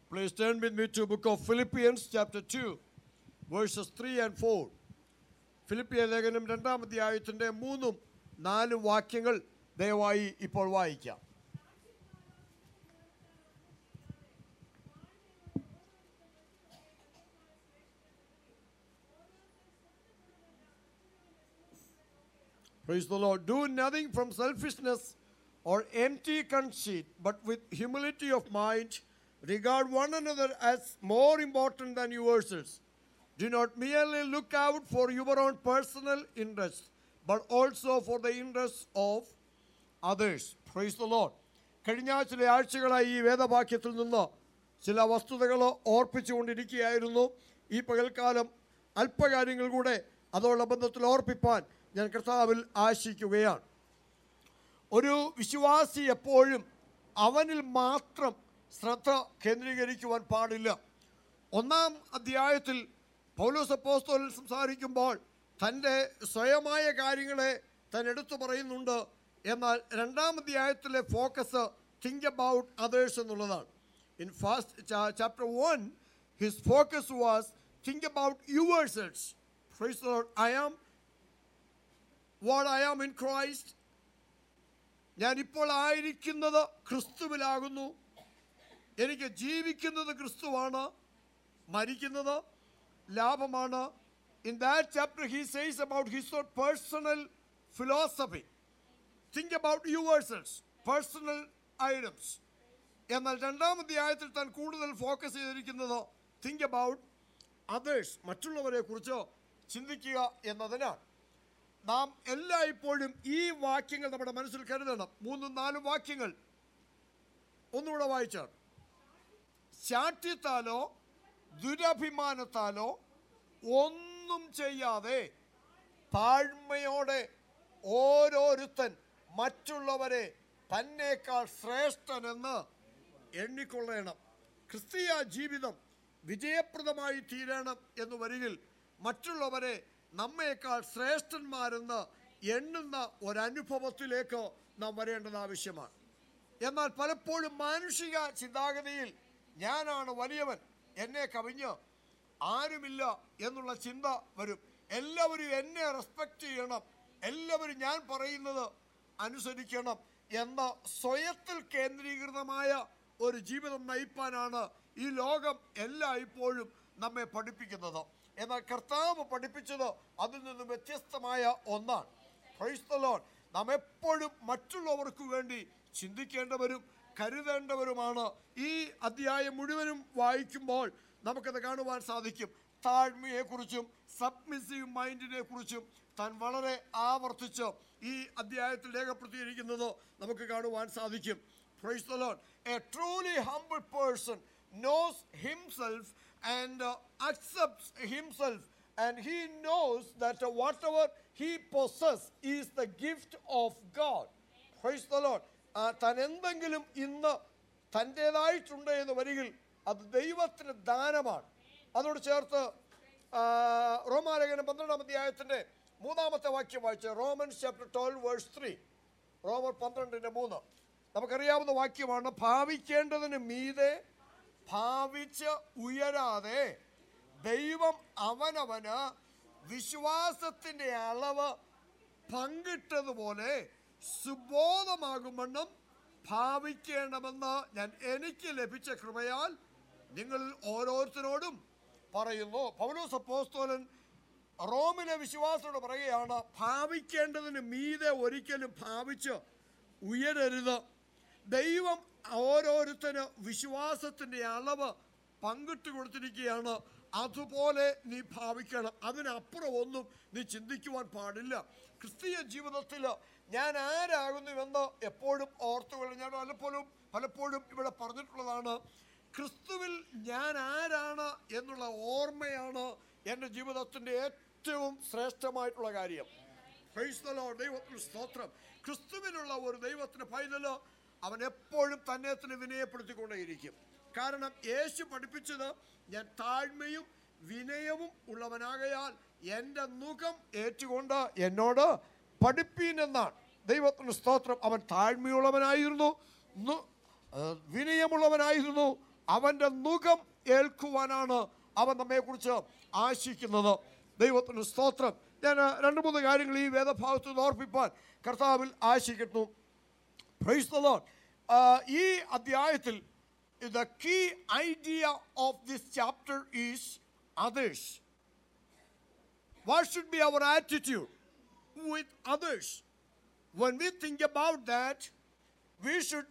Please turn with me to book of Philippians chapter 2 verses 3 and 4. ഫിലിപ്പിയ ലേഖനം രണ്ടാം അധ്യായത്തിൻ്റെ മൂന്നും നാലും വാക്യങ്ങൾ ദയവായി ഇപ്പോൾ വായിക്കാം Praise the Lord. Do nothing from selfishness or empty conceit, but with humility of mind, regard one another as more important than yourselves. Do not merely look out for your own personal interests, but also for the interests of others. Praise the Lord. കഴിഞ്ഞ ചില ആഴ്ചകളായി ഈ വേദവാക്യത്തിൽ നിന്ന് ചില വസ്തുതകൾ ഓർപ്പിച്ചുകൊണ്ടിരിക്കുകയായിരുന്നു ഈ പകൽക്കാലം അല്പകാര്യങ്ങൾ കൂടെ അതോടുള്ള ബന്ധത്തിൽ ഓർപ്പിപ്പാൻ ഞാൻ കർത്താവിൽ ആശിക്കുകയാണ് ഒരു വിശ്വാസി എപ്പോഴും അവനിൽ മാത്രം ശ്രദ്ധ കേന്ദ്രീകരിക്കുവാൻ പാടില്ല ഒന്നാം അധ്യായത്തിൽ പൗലോസ് അപ്പോസ്തോലിൽ സംസാരിക്കുമ്പോൾ തൻ്റെ സ്വയമായ കാര്യങ്ങളെ താൻ എടുത്തു പറയുന്നുണ്ട് എന്നാൽ രണ്ടാം അധ്യായത്തിലെ ഫോക്കസ് തിങ്ക് അബൌട്ട് അതേഴ്സ് എന്നുള്ളതാണ് in first chapter one his focus was think about yourselves I am what I am in Christ ഞാനിപ്പോൾ ആയിരിക്കുന്നത് ക്രിസ്തുവിലാകുന്നു എനിക്ക് ജീവിക്കുന്നത് ക്രിസ്തുവാണ് മരിക്കുന്നത് ലാഭമാണ് in that chapter he says about his personal philosophy think about yourselves personal items എന്നാൽ രണ്ടാം അധ്യായത്തിൽ താൻ കൂടുതൽ ഫോക്കസ് ചെയ്തിരിക്കുന്നത് തിങ്ക് അബൌട്ട് അതേഴ്സ് മറ്റുള്ളവരെ കുറിച്ച് ചിന്തിക്കുക എന്നതിനാണ് നാം എല്ലായ്പ്പോഴും ഈ വാക്യങ്ങൾ നമ്മുടെ മനസ്സിൽ കരുതണം മൂന്നും നാലും വാക്യങ്ങൾ ഒന്നുകൂടെ വായിച്ചാണ് ശാഠ്യത്താലോ ദുരഭിമാനത്താലോ ഒന്നും ചെയ്യാതെ താഴ്മയോടെ ഓരോരുത്തൻ മറ്റുള്ളവരെ തന്നേക്കാൾ ശ്രേഷ്ഠനെന്ന് എണ്ണിക്കൊള്ളണം ക്രിസ്തീയ ജീവിതം വിജയപ്രദമായി തീരണം എന്ന് വരികിൽ മറ്റുള്ളവരെ നമ്മേക്കാൾ ശ്രേഷ്ഠന്മാരെന്ന് എണ്ണുന്ന ഒരനുഭവത്തിലേക്ക് നാം വരേണ്ടത് ആവശ്യമാണ് എന്നാൽ പലപ്പോഴും മാനുഷിക ചിന്താഗതിയിൽ ഞാനാണ് വലിയവൻ എന്നെ കവിഞ്ഞ് ആരുമില്ല എന്നുള്ള ചിന്ത വരും എല്ലാവരും എന്നെ റെസ്പെക്റ്റ് ചെയ്യണം എല്ലാവരും ഞാൻ പറയുന്നത് അനുസരിക്കണം എന്ന സ്വയത്തിൽ കേന്ദ്രീകൃതമായ ഒരു ജീവിതം നയിപ്പാനാണ് ഈ ലോകം എല്ലായ്പ്പോഴും നമ്മെ പഠിപ്പിക്കുന്നത് എന്നാൽ കർത്താവ് പഠിപ്പിച്ചത് അതിൽ നിന്ന് വ്യത്യസ്തമായ ഒന്നാണ് Praise the Lord. നാം എപ്പോഴും മറ്റുള്ളവർക്ക് വേണ്ടി ചിന്തിക്കേണ്ടവരും കരുതേണ്ടവരുമാണ് ഈ അധ്യായം മുഴുവനും വായിക്കുമ്പോൾ നമുക്കത് കാണുവാൻ സാധിക്കും താഴ്മയെക്കുറിച്ചും സബ്മിസീവ് മൈൻഡിനെ കുറിച്ചും താൻ വളരെ ആവർത്തിച്ച് ഈ അധ്യായത്തിൽ രേഖപ്പെടുത്തിയിരിക്കുന്നത് നമുക്ക് കാണുവാൻ സാധിക്കും Praise the Lord. A truly humble person knows himself and uh, accepts himself and he knows that uh, whatever he possesses is the gift of God. Praise the Lord. ആ, താൻ എന്തെങ്കിലും ഇന്ന് തൻ്റേതായിട്ടുണ്ട് എന്ന് വരികിൽ അത് ദൈവത്തിന് ദാനമാണ് അതോട് ചേർത്ത് ആ, റോമാലേഖനം പന്ത്രണ്ടാം അധ്യായത്തിൻ്റെ മൂന്നാമത്തെ വാക്യം വായിച്ച് Romans chapter twelve verse three റോമർ പന്ത്രണ്ടിൻ്റെ മൂന്ന് നമുക്കറിയാവുന്ന വാക്യമാണ് ഭാവിക്കേണ്ടതിന് മീതെ ഭാവിച്ച് ഉയരാതെ ദൈവം അവനവന് വിശ്വാസത്തിൻ്റെ അളവ് പങ്കിട്ടതുപോലെ സുബോധമാകുമെന്നും ഭാവിക്കേണമെന്ന് ഞാൻ എനിക്ക് ലഭിച്ച കൃപയാൽ നിങ്ങൾ ഓരോരുത്തരോടും പറയുന്നു പൗലോസ് അപ്പോസ്തോലൻ റോമിലെ വിശ്വാസത്തോട് പറയുകയാണ് ഭാവിക്കേണ്ടതിന് മീതെ ഒരിക്കലും ഭാവിച്ച് ഉയരരുത് ദൈവം ഓരോരുത്തന് വിശ്വാസത്തിൻ്റെ അളവ് പങ്കിട്ട് കൊടുത്തിരിക്കുകയാണ് അതുപോലെ നീ ഭാവിക്കണം അതിനപ്പുറം ഒന്നും നീ ചിന്തിക്കുവാൻ പാടില്ല ക്രിസ്തീയ ജീവിതത്തിൽ ഞാൻ ആരാകുന്നുവെന്ന് എപ്പോഴും ഓർത്തുകൊള്ളും ഞാൻ പലപ്പോഴും പലപ്പോഴും ഇവിടെ പറഞ്ഞിട്ടുള്ളതാണ് ക്രിസ്തുവിൽ ഞാൻ ആരാണ് എന്നുള്ള ഓർമ്മയാണ് എൻ്റെ ജീവിതത്തിൻ്റെ ഏറ്റവും ശ്രേഷ്ഠമായിട്ടുള്ള കാര്യം Praise the Lord. ദൈവത്തിന് സ്തോത്രം ക്രിസ്തുവിനുള്ള ഒരു ദൈവത്തിന് പൈതല് അവൻ എപ്പോഴും തന്നെ തന്നെ വിനയപ്പെടുത്തിക്കൊണ്ടേയിരിക്കും കാരണം യേശു പഠിപ്പിച്ചത് ഞാൻ താഴ്മയും വിനയവും ഉള്ളവനാകയാൽ എൻ്റെ മുഖം ഏറ്റുകൊണ്ട് എന്നോട് പഠിപ്പീൻ എന്നാണ് ദൈവത്തിന് സ്തോത്രം അവൻ താഴ്മയുള്ളവനായിരുന്നു നു- ആ, വിനയമുള്ളവനായിരുന്നു അവന്റെ മുഖം ഏൽക്കുവാനാണ് അവൻ നമ്മെക്കുറിച്ച് ആശിക്കുന്നത് ദൈവത്തിന് സ്തോത്രം ഞാൻ രണ്ട് മൂന്ന് കാര്യങ്ങൾ ഈ വേദഭാഗത്ത് നിന്ന് ഓർപ്പിപ്പാൻ കർത്താവിൽ ആശിക്കുന്നു പ്രൈസ് ദ ലോർഡ് ഈ അധ്യായത്തിൽ the key idea of this chapter is others What should be our attitude with others? When we think about that, we should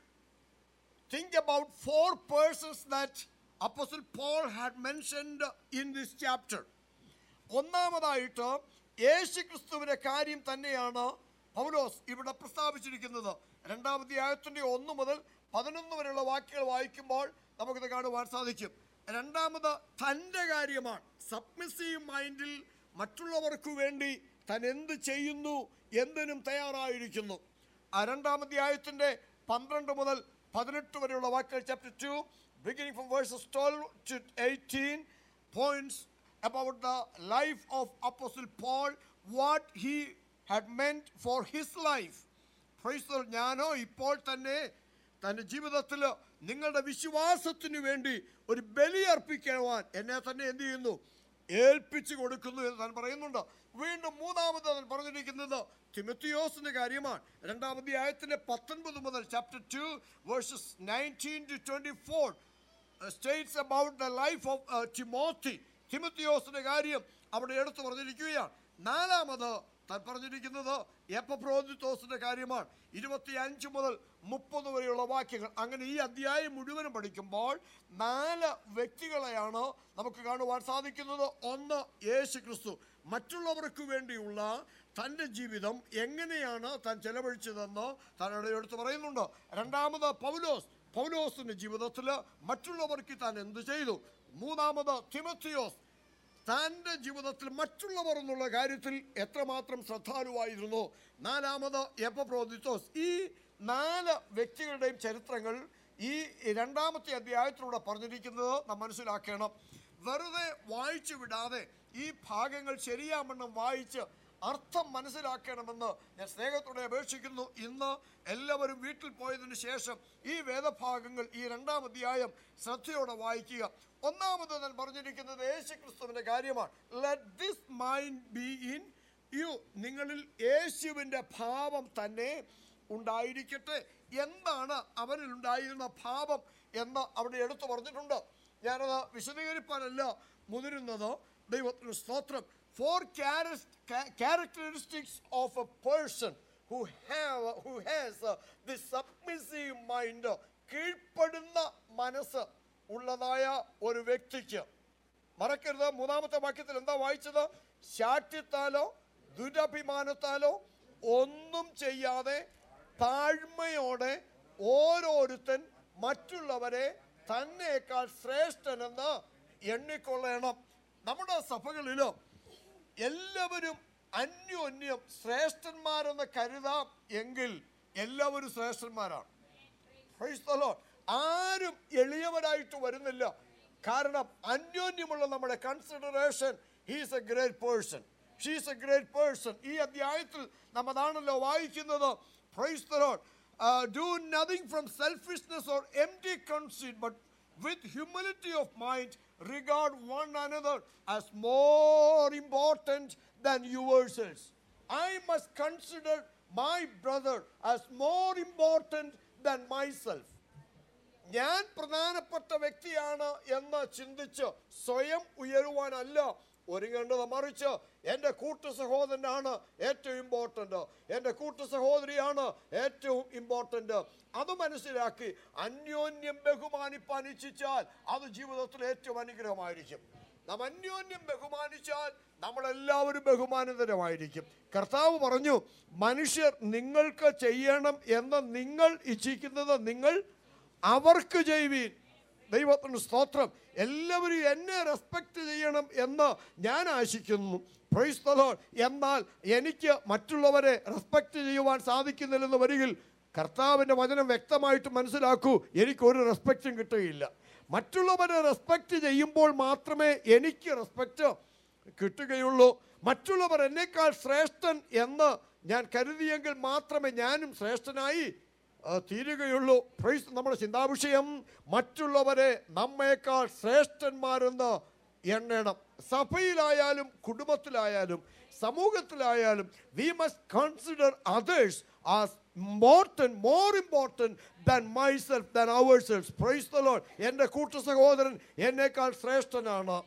think about four persons that Apostle Paul had mentioned in this chapter. ഒന്നാമതായിട്ട് യേശു ക്രിസ്തുവിന്റെ കാര്യം തന്നെയാണ് പൗലോസ് ഇവിടെ പ്രസ്താവിച്ചിരിക്കുന്നത് രണ്ടാമത്തെ ആയത്തിന്റെ ഒന്ന് മുതൽ പതിനൊന്ന് വരെയുള്ള വാക്യങ്ങൾ വായിക്കുമ്പോൾ നമുക്കിത് കാണുവാൻ സാധിക്കും രണ്ടാമത് തൻ്റെ കാര്യമാണ് സബ്മിസീവ് മൈൻഡിൽ മറ്റുള്ളവർക്ക് വേണ്ടി താൻ എന്ത് ചെയ്യുന്നു എന്തിനും തയ്യാറായിരിക്കുന്നു ആ രണ്ടാമത്തെ ആയത്തിന്റെ പന്ത്രണ്ട് മുതൽ പതിനെട്ട് വരെയുള്ള വാക്കുകൾ chapter two beginning from verses twelve to eighteen points about the life of Apostle Paul, what he had meant for his life. Praise the Lord. ഞാനോ ഇപ്പോൾ തന്നെ തൻ്റെ ജീവിതത്തിൽ നിങ്ങളുടെ വിശ്വാസത്തിന് വേണ്ടി ഒരു ബലി അർപ്പിക്കുവാൻ എന്നെ തന്നെ എന്ത് ചെയ്യുന്നു ഏൽപ്പിച്ചു കൊടുക്കുന്നു എന്ന് താൻ പറയുന്നുണ്ട് വീണ്ടും മൂന്നാമത് താൻ പറഞ്ഞിരിക്കുന്നത് തിമത്തിയോസിന്റെ കാര്യമാണ് രണ്ടാമത്തെ ആയത്തിന്റെ പത്തൊൻപത് മുതൽ chapter two verses nineteen to twenty four states about the life of Timothy തിമത്തിയോസിന്റെ കാര്യം അവിടെ എടുത്തു പറഞ്ഞിരിക്കുകയാണ് നാലാമത് താൻ പറഞ്ഞിരിക്കുന്നത് എപ്പപ്രോദിത്തോസിന്റെ കാര്യമാണ് ഇരുപത്തി അഞ്ച് മുതൽ മുപ്പത് വരെയുള്ള വാക്യങ്ങൾ അങ്ങനെ ഈ അധ്യായം മുഴുവനും പഠിക്കുമ്പോൾ നാല് വ്യക്തികളെയാണ് നമുക്ക് കാണുവാൻ സാധിക്കുന്നത് ഒന്ന് യേശു ക്രിസ്തു മറ്റുള്ളവർക്ക് വേണ്ടിയുള്ള തൻ്റെ ജീവിതം എങ്ങനെയാണ് താൻ ചെലവഴിച്ചതെന്ന് താൻ ഇവിടെ എടുത്ത് പറയുന്നുണ്ട് രണ്ടാമത് പൗലോസ് പൗലോസിന്റെ ജീവിതത്തിൽ മറ്റുള്ളവർക്ക് താൻ എന്ത് ചെയ്തു മൂന്നാമത് തിമത്തിയോസ് തൻ്റെ ജീവിതത്തിൽ മറ്റുള്ളവർ എന്നുള്ള കാര്യത്തിൽ എത്രമാത്രം ശ്രദ്ധാലുവായിരുന്നു നാലാമത് എപ്പപ്രോദിത്തോസ് ഈ നാല് വ്യക്തികളുടെയും ചരിത്രങ്ങൾ ഈ രണ്ടാമത്തെ അധ്യായത്തിലൂടെ പറഞ്ഞിരിക്കുന്നത് നാം മനസ്സിലാക്കണം വെറുതെ വായിച്ചു വിടാതെ ഈ ഭാഗങ്ങൾ ശരിയാവണ്ണം വായിച്ച് അർത്ഥം മനസ്സിലാക്കണമെന്ന് ഞാൻ സ്നേഹത്തോടെ അപേക്ഷിക്കുന്നു ഇന്ന് എല്ലാവരും വീട്ടിൽ പോയതിനു ശേഷം ഈ വേദഭാഗങ്ങൾ ഈ രണ്ടാം അധ്യായം ശ്രദ്ധയോടെ വായിക്കുക ഒന്നാമത് ഞാൻ പറഞ്ഞിരിക്കുന്നത് യേശുക്രിസ്തുവിന്റെ കാര്യമാണ് let this mind be in you നിങ്ങളിൽ യേശുവിന്റെ ഭാവം തന്നെ ഉണ്ടായിരിക്കട്ടെ എന്താണ് അവനിൽ ഉണ്ടായിരുന്ന ഭാവം എന്ന് അവിടെ എടുത്തു പറഞ്ഞിട്ടുണ്ട് ഞാനത് വിശദീകരിപ്പാനല്ല മുതിരുന്നത് ദൈവത്തിന് സ്തോത്രം four characteristics of a person who have who has the submissive mind കീഴ്പ്പെടുന്ന മനസ്സ് ഉള്ളതായ ഒരു വ്യക്തിക്ക് മറക്കരുത് മൂന്നാമത്തെ വാക്യത്തിൽ എന്താ വായിച്ചത് ശാഠ്യത്താലോ ദുരഭിമാനത്താലോ ഒന്നും ചെയ്യാതെ താഴ്മയോടെ ഓരോരുത്തൻ മറ്റുള്ളവരെ തന്നേക്കാൾ ശ്രേഷ്ഠനെന്ന് എണ്ണിക്കൊള്ളണം നമ്മുടെ സഭകളിലോ എല്ലാവരും അന്യോന്യം ശ്രേഷ്ഠന്മാരെന്ന് കരുതാം എങ്കിൽ എല്ലാവരും ശ്രേഷ്ഠന്മാരാണ് Praise the Lord. ആരും എളിയവരായിട്ട് വരുന്നില്ല കാരണം അന്യോന്യമുള്ള നമ്മുടെ consideration he's a great person she's a great person ഈ അധ്യായത്തിൽ നാം അതാണല്ലോ വായിക്കുന്നത് praise the Lord. Uh, do nothing from selfishness or empty conceit, but with humility of mind, regard one another as more important than yourselves. I must consider my brother as more important than myself. ഞാൻ പ്രധാനപ്പെട്ട വ്യക്തിയാണ് എന്ന് ചിന്തിച്ച് സ്വയം ഉയരുവാനല്ല ഒരുങ്ങേണ്ടത് മറിച്ച് എൻ്റെ കൂട്ടു സഹോദരനാണ് ഏറ്റവും ഇമ്പോർട്ടൻ്റ് എൻ്റെ കൂട്ടു സഹോദരിയാണ് ഏറ്റവും ഇമ്പോർട്ടൻ്റ് അത് മനസ്സിലാക്കി അന്യോന്യം ബഹുമാനിപ്പാൻ ഇച്ഛിച്ചാൽ അത് ജീവിതത്തിൽ ഏറ്റവും അനുഗ്രഹമായിരിക്കും നാം അന്യോന്യം ബഹുമാനിച്ചാൽ നമ്മളെല്ലാവരും ബഹുമാനിതരമായിരിക്കും കർത്താവ് പറഞ്ഞു മനുഷ്യർ നിങ്ങൾക്ക് ചെയ്യണം എന്ന് നിങ്ങൾ ഇച്ഛിക്കുന്നത് നിങ്ങൾ അവർക്ക് ചെയ്യുവീൻ ദൈവത്തിന് സ്തോത്രം എല്ലാവരും എന്നെ റെസ്പെക്റ്റ് ചെയ്യണം എന്ന് ഞാൻ ആശിക്കുന്നു പ്രൈസ് the Lord. എന്നാൽ എനിക്ക് മറ്റുള്ളവരെ റെസ്പെക്റ്റ് ചെയ്യുവാൻ സാധിക്കുന്നില്ലെന്ന് വരികിൽ കർത്താവിൻ്റെ വചനം വ്യക്തമായിട്ട് മനസ്സിലാക്കൂ എനിക്ക് ഒരു റെസ്പെക്റ്റും കിട്ടുകയില്ല മറ്റുള്ളവരെ റെസ്പെക്റ്റ് ചെയ്യുമ്പോൾ മാത്രമേ എനിക്ക് റെസ്പെക്റ്റ് കിട്ടുകയുള്ളൂ മറ്റുള്ളവർ എന്നേക്കാൾ ശ്രേഷ്ഠൻ എന്ന് ഞാൻ കരുതിയെങ്കിൽ മാത്രമേ ഞാനും ശ്രേഷ്ഠനായി ആ, തീരുകയുള്ളൂ പ്രൈസ് നമ്മുടെ ചിന്താവിഷയം മറ്റുള്ളവരെ നമ്മേക്കാൾ ശ്രേഷ്ഠന്മാരെന്ന് എണ്ണണം സഭയിലായാലും കുടുംബത്തിലായാലും സമൂഹത്തിലായാലും we must consider others as important more important than myself than our self praise the Lord എൻ്റെ കൂട്ടു സഹോദരൻ എന്നേക്കാൾ ശ്രേഷ്ഠനാണ്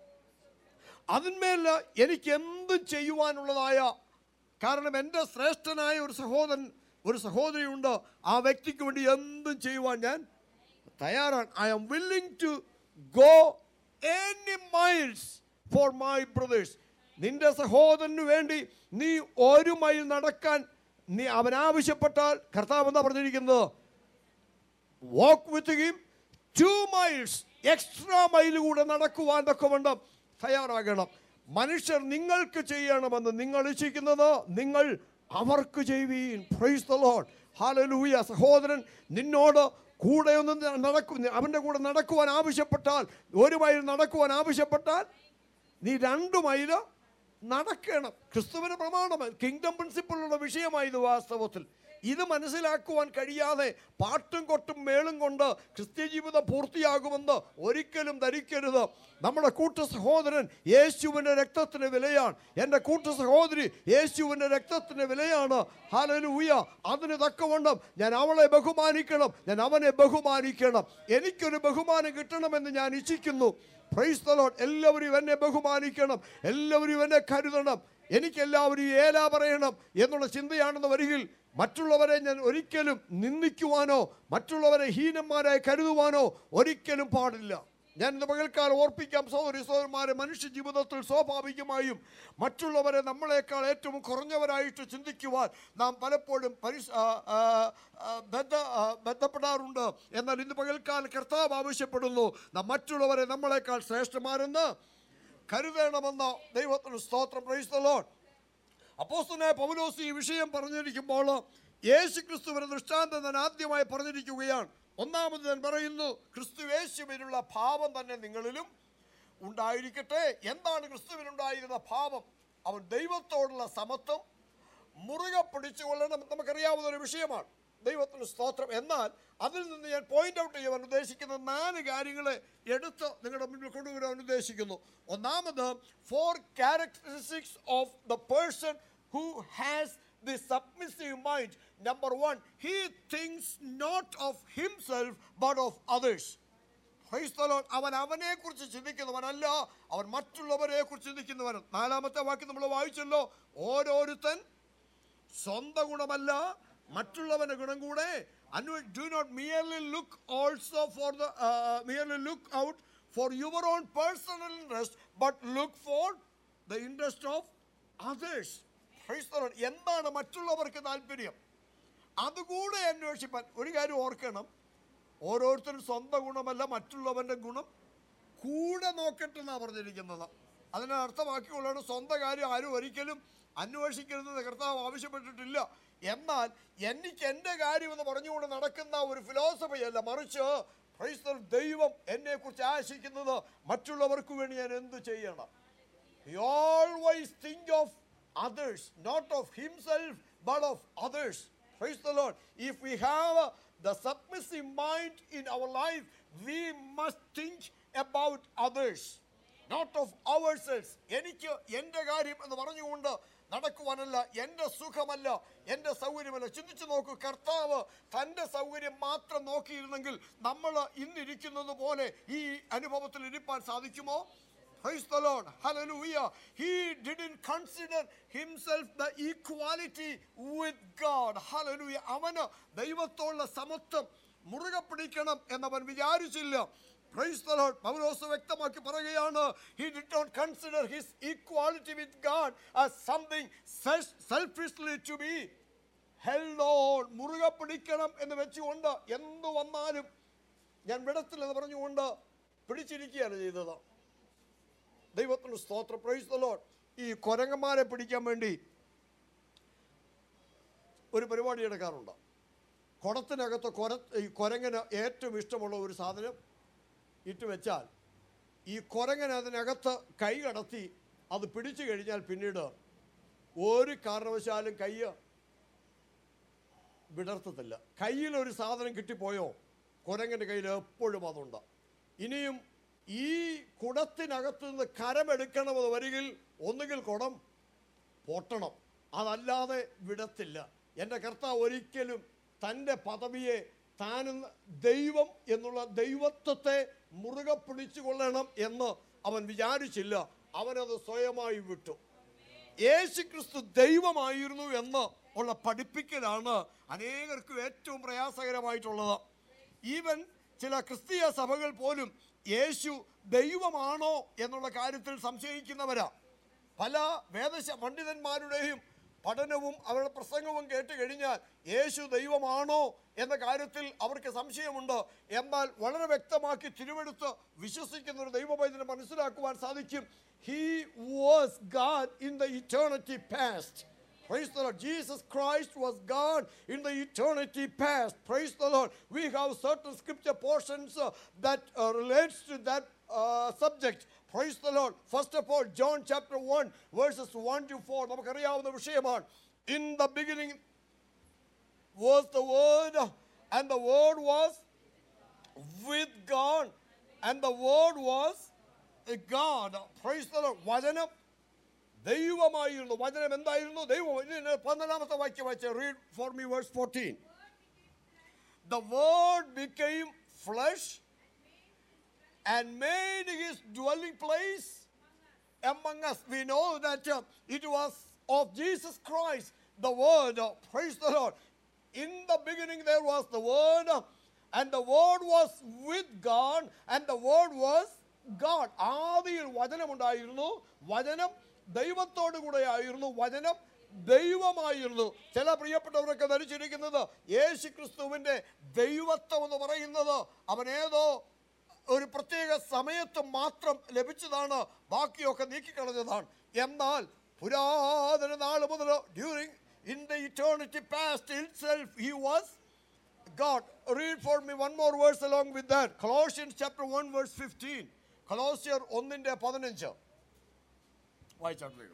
അതിന്മേൽ എനിക്ക് എന്തും ചെയ്യുവാനുള്ളതായ കാരണം എൻ്റെ ശ്രേഷ്ഠനായ ഒരു സഹോദരൻ ഒരു സഹോദരിയുണ്ട് ആ വ്യക്തിക്ക് വേണ്ടി എന്തും ചെയ്യുവാൻ ഞാൻ തയ്യാറാണ് I am willing to go any miles for my brothers നിന്റെ സഹോദരന് വേണ്ടി നീ ഒരു മൈൽ നടക്കാൻ നീ അവൻ ആവശ്യപ്പെട്ടാൽ കർത്താവ് എന്താ പറഞ്ഞിരിക്കുന്നത് walk with him two miles extra mile കൂടെ നടക്കുവാൻ തക്കവണ്ണം തയ്യാറാകണം മനുഷ്യർ നിങ്ങൾക്ക് ചെയ്യണമെന്ന് നിങ്ങൾ ഇച്ഛിക്കുന്നത് നിങ്ങൾ അവർക്ക് ചെയ്യുവീൻ പ്രൈസ് ദ ലോഡ് ഹാലലൂയ സഹോദരൻ നിന്നോട് കൂടെ ഒന്ന് നടക്കും അവൻ്റെ കൂടെ നടക്കുവാൻ ആവശ്യപ്പെട്ടാൽ ഒരു മൈൽ നടക്കുവാൻ ആവശ്യപ്പെട്ടാൽ നീ രണ്ട് മൈല് നടക്കണം ക്രിസ്തുവിന് പ്രമാണം കിങ്ഡം പ്രിൻസിപ്പിളുള്ള വിഷയമായത് വാസ്തവത്തിൽ ഇത് മനസ്സിലാക്കുവാൻ കഴിയാതെ പാട്ടും കൊട്ടും മേളും കൊണ്ട് ക്രിസ്ത്യ ജീവിതം പൂർത്തിയാകുമെന്ന് ഒരിക്കലും ധരിക്കരുത് നമ്മുടെ കൂട്ടു സഹോദരൻ യേശുവിൻ്റെ രക്തത്തിന് വിലയാണ് എൻ്റെ കൂട്ടു സഹോദരി യേശുവിൻ്റെ രക്തത്തിന് വിലയാണ് ഹാലലൂയ അതിന് തക്കവണ്ണം ഞാൻ അവളെ ബഹുമാനിക്കണം ഞാൻ അവനെ ബഹുമാനിക്കണം എനിക്കൊരു ബഹുമാനം കിട്ടണമെന്ന് ഞാൻ ഇച്ഛിക്കുന്നു പ്രൈസ് ദ ലോർഡ് എല്ലാവരും എന്നെ ബഹുമാനിക്കണം എല്ലാവരും എന്നെ കരുതണം എനിക്ക് എല്ലാവരും ഏലാ പറയണം എന്നുള്ള ചിന്തയാണെന്ന് വരികിൽ മറ്റുള്ളവരെ ഞാൻ ഒരിക്കലും നിന്ദിക്കുവാനോ മറ്റുള്ളവരെ ഹീനന്മാരായി കരുതുവാനോ ഒരിക്കലും പാടില്ല ഞാൻ ഇന്ന് പകൽക്കാലം ഓർപ്പിക്കാം സഹോദരി സഹോദരന്മാരെ മനുഷ്യ ജീവിതത്തിൽ സ്വാഭാവികമായും മറ്റുള്ളവരെ നമ്മളെക്കാൾ ഏറ്റവും കുറഞ്ഞവരായിട്ട് ചിന്തിക്കുവാൻ നാം പലപ്പോഴും പരിസ് ആ, ആ, ആ, ബന്ധ ആ, ബന്ധപ്പെടാറുണ്ട് എന്നാൽ ഇന്ന് പകൽക്കാലം കർത്താവ് ആവശ്യപ്പെടുന്നു നാം മറ്റുള്ളവരെ നമ്മളെക്കാൾ ശ്രേഷ്ഠമാരെന്ന് കരുതണമെന്ന് ദൈവത്തിന് സ്തോത്രം പ്രൈസ്തലോ അപ്പോസ്തലനായ പൗലോസ് ഈ വിഷയം പറഞ്ഞിരിക്കുമ്പോൾ യേശു ക്രിസ്തുവിന് ദൃഷ്ടാന്തം ഞാൻ ആദ്യമായി പറഞ്ഞിരിക്കുകയാണ് ഒന്നാമത് ഞാൻ പറയുന്നു ക്രിസ്തു യേശുവിനുള്ള ഭാവം തന്നെ നിങ്ങളിലും ഉണ്ടായിരിക്കട്ടെ എന്താണ് ക്രിസ്തുവിനുണ്ടായിരുന്ന ഭാവം അവൻ ദൈവത്തോടുള്ള സമത്വം മുറുകെ പിടിച്ചുകൊള്ളണം നമുക്കറിയാവുന്ന ഒരു വിഷയമാണ് ദൈവത്തിന് സ്തോത്രം എന്നാൽ അതിൽ നിന്ന് ഞാൻ പോയിന്റ് ഔട്ട് ചെയ്യാൻ ഉദ്ദേശിക്കുന്ന നാല് കാര്യങ്ങളെ എടുത്ത് നിങ്ങളുടെ മുന്നിൽ കൊണ്ടുവരാൻ ഉദ്ദേശിക്കുന്നു ഒന്നാമത് four characteristics of the person who has the submissive mind number one he thinks not of himself but of others Praise the Lord. അവൻ അവനെ കുറിച്ച് ചിന്തിക്കുന്നവനല്ല അവൻ മറ്റുള്ളവരെ കുറിച്ച് ചിന്തിക്കുന്നവൻ നാലാമത്തെ വാക്യം നമ്മൾ വായിച്ചല്ലോ ഓരോരുത്തൻ സ്വന്തം ഗുണമല്ല മറ്റുള്ളവന്റെ ഗുണം കൂടെ do not merely look also for the merely look out for your own personal interest but look for the interest of others എന്താണ് മറ്റുള്ളവർക്ക് താല്പര്യം അതുകൂടെ അന്വേഷിപ്പാൻ ഒരു കാര്യം ഓർക്കണം ഓരോരുത്തരും സ്വന്തം ഗുണമല്ല മറ്റുള്ളവൻ്റെ ഗുണം കൂടെ നോക്കട്ടെ എന്നാണ് പറഞ്ഞിരിക്കുന്നത് അതിനെ അർത്ഥമാക്കിയുള്ളതാണ് സ്വന്തം കാര്യം ആരും ഒരിക്കലും അന്വേഷിക്കരുതെന്ന് കർത്താവ് ആവശ്യപ്പെട്ടിട്ടില്ല എന്നാൽ എനിക്ക് എൻ്റെ കാര്യമെന്ന് പറഞ്ഞുകൊണ്ട് നടക്കുന്ന ഒരു ഫിലോസഫി അല്ല മറിച്ച് Praise the Lord, ദൈവം എന്നെക്കുറിച്ച് ആശിക്കുന്നത് മറ്റുള്ളവർക്ക് വേണ്ടി ഞാൻ എന്ത് ചെയ്യണം He always think of others, not of himself, but of others. Praise the Lord. If we have uh, the submissive mind in our life, we must think about others, not of ourselves. എനിക്ക് എൻ്റെ കാര്യം എന്ന് പറഞ്ഞുകൊണ്ട് നടക്കുവാനല്ല എൻ്റെ സുഖമല്ല എൻ്റെ സൗകര്യമല്ല ചിന്തിച്ചു നോക്കൂ കർത്താവ് തൻ്റെ സൗകര്യം മാത്രം നോക്കിയിരുന്നെങ്കിൽ നമ്മൾ ഇന്നിരിക്കുന്നത് പോലെ ഈ അനുഭവത്തിൽ ഇരിപ്പാൻ സാധിക്കുമോ Praise the Lord. Hallelujah. He didn't consider himself the equality with God. Hallelujah. അവന് ദൈവത്തോടുള്ള സമത്വം മുറുകെ പിടിക്കണം എന്നവൻ വിചാരിച്ചില്ല പ്രൈസ് the Lord. പൗലോസ് വ്യക്തമാക്കി പറയുകയാണ് he did not consider his equality with God as something self- selfishly to be held on മുറുകെ പിടിക്കണം എന്ന് വെച്ചുകൊണ്ട് എന്തു വന്നാലും ഞാൻ വിടത്തില്ലെന്ന് പറഞ്ഞുകൊണ്ട് പിടിച്ചിരിക്കുകയാണ് ചെയ്തത് ദൈവത്തിന് സ്തോത്രം പ്രൈസ് ദ ലോഡ് ഈ കൊരങ്ങന്മാരെ പിടിക്കാൻ വേണ്ടി ഒരു പരിപാടി എടുക്കാറുണ്ട് കുടത്തിനകത്ത് കൊര ഈ കുരങ്ങന് ഏറ്റവും ഇഷ്ടമുള്ള ഒരു സാധനം ഇട്ട് വെച്ചാൽ ഈ കുരങ്ങൻ അതിനകത്ത് കൈ കടത്തി അത് പിടിച്ചു കഴിഞ്ഞാൽ പിന്നീട് ഒരു കാരണവശാലും കൈ വിടർത്തത്തില്ല കയ്യിൽ ഒരു സാധനം കിട്ടിപ്പോയോ കുരങ്ങൻ്റെ കയ്യിൽ എപ്പോഴും അതുണ്ട് ഇനിയും ഈ കുടത്തിനകത്ത് നിന്ന് കരമെടുക്കണമെന്ന് വരികിൽ ഒന്നുകിൽ കുടം പൊട്ടണം അതല്ലാതെ വിടത്തില്ല എൻ്റെ കർത്താവ് ഒരിക്കലും തൻ്റെ പദവിയെ താനും ദൈവം എന്നുള്ള ദൈവത്വത്തെ മുറുകെ പിടിച്ചു കൊള്ളണം എന്ന് അവൻ വിചാരിച്ചില്ല അവനത് സ്വയമായി വിട്ടു യേശു ക്രിസ്തു ദൈവമായിരുന്നു എന്ന് ഉള്ള പഠിപ്പിക്കലാണ് അനേകർക്കും ഏറ്റവും പ്രയാസകരമായിട്ടുള്ളത് ഈവൻ ചില ക്രിസ്തീയ സഭകൾ പോലും യേശു ദൈവമാണോ എന്നുള്ള കാര്യത്തിൽ സംശയിക്കുന്നവരാ പല വേദശ പണ്ഡിതന്മാരുടെയും പഠനവും അവരുടെ പ്രസംഗവും കേട്ട് കഴിഞ്ഞാൽ യേശു ദൈവമാണോ എന്ന കാര്യത്തിൽ അവർക്ക് സംശയമുണ്ട് എന്നാൽ വളരെ വ്യക്തമാക്കി തിരുവെടുത്ത് വിശ്വസിക്കുന്ന ഒരു ദൈവവൈദ്യനെ മനസ്സിലാക്കുവാൻ സാധിക്കും he was God in the eternity past Praise the Lord. Jesus Christ was God in the eternity past. Praise the Lord. We have certain scripture portions uh, that uh, relates to that uh, subject. Praise the Lord. First of all, John chapter 1, verses 1 to 4. നമുക്കറിയാവുന്ന വിഷയമാണ് In the beginning was the Word, and the Word was with God, and the Word was God. Praise the Lord. വചനം ദൈവമായിരുന്നു വചനം എന്തായിരുന്നു ദൈവം ഇതിന് പന്ത്രണ്ടാമത്തെ വാക്യം വായിച്ച read for me verse fourteen the word became flesh and made his dwelling place among us. We know that uh, it was of Jesus Christ, the Word. Uh, praise the Lord. In the beginning, there was the Word, uh, and the Word was with God, and the Word was God. ആദിയിൽ വചനമുണ്ടായിരുന്നു വചനം ദൈവത്തോടു കൂടെ ആയിരുന്നു വചനം ദൈവമായിരുന്നു ചില പ്രിയപ്പെട്ടവരൊക്കെ ധരിച്ചിരിക്കുന്നത് യേശു ക്രിസ്തുവിൻ്റെ ദൈവത്വം എന്ന് പറയുന്നത് അവനേതോ ഒരു പ്രത്യേക സമയത്ത് മാത്രം ലഭിച്ചതാണ് ബാക്കിയൊക്കെ നീക്കിക്കളഞ്ഞതാണ് എന്നാൽ പുരാതന നാൾ മുതൽ during in the eternity past itself he was God. Read for me one more verse along with that. Colossians chapter 1 verse 15. Colossians ഒന്നിന്റെ പതിനഞ്ച് വായിച്ചാട്ട്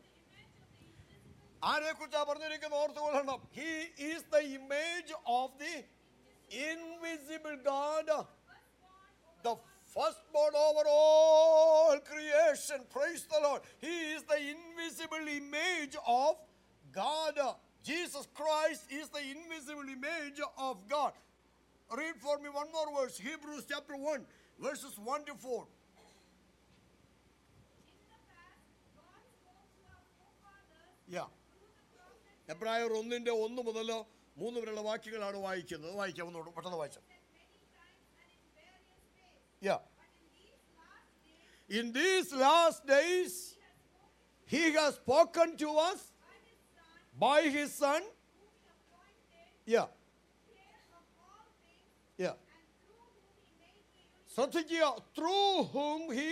ആരെ കുറിച്ചാണ് പറഞ്ഞിരിക്കുന്നത് ഓർത്തുകൊള്ളണം he is the image of the invisible God the firstborn over all creation. Praise the Lord. He is the invisible image of God. Jesus Christ is the invisible image of God. Read for me one more verse Hebrews chapter 1, verses 1 to 4. Yeah. എബ്രായർ ഒന്നിന്റെ ഒന്ന് മുതൽ മൂന്ന് വരെയുള്ള വാക്യങ്ങളാണ് വായിക്കുന്നത് വായിക്കാം ഒന്നുകൂടെ പെട്ടെന്ന് വായിച്ചു Yeah. In these last days, He has spoken to us by His Son. Yeah. Yeah. ശ്രദ്ധിക്കുക through whom He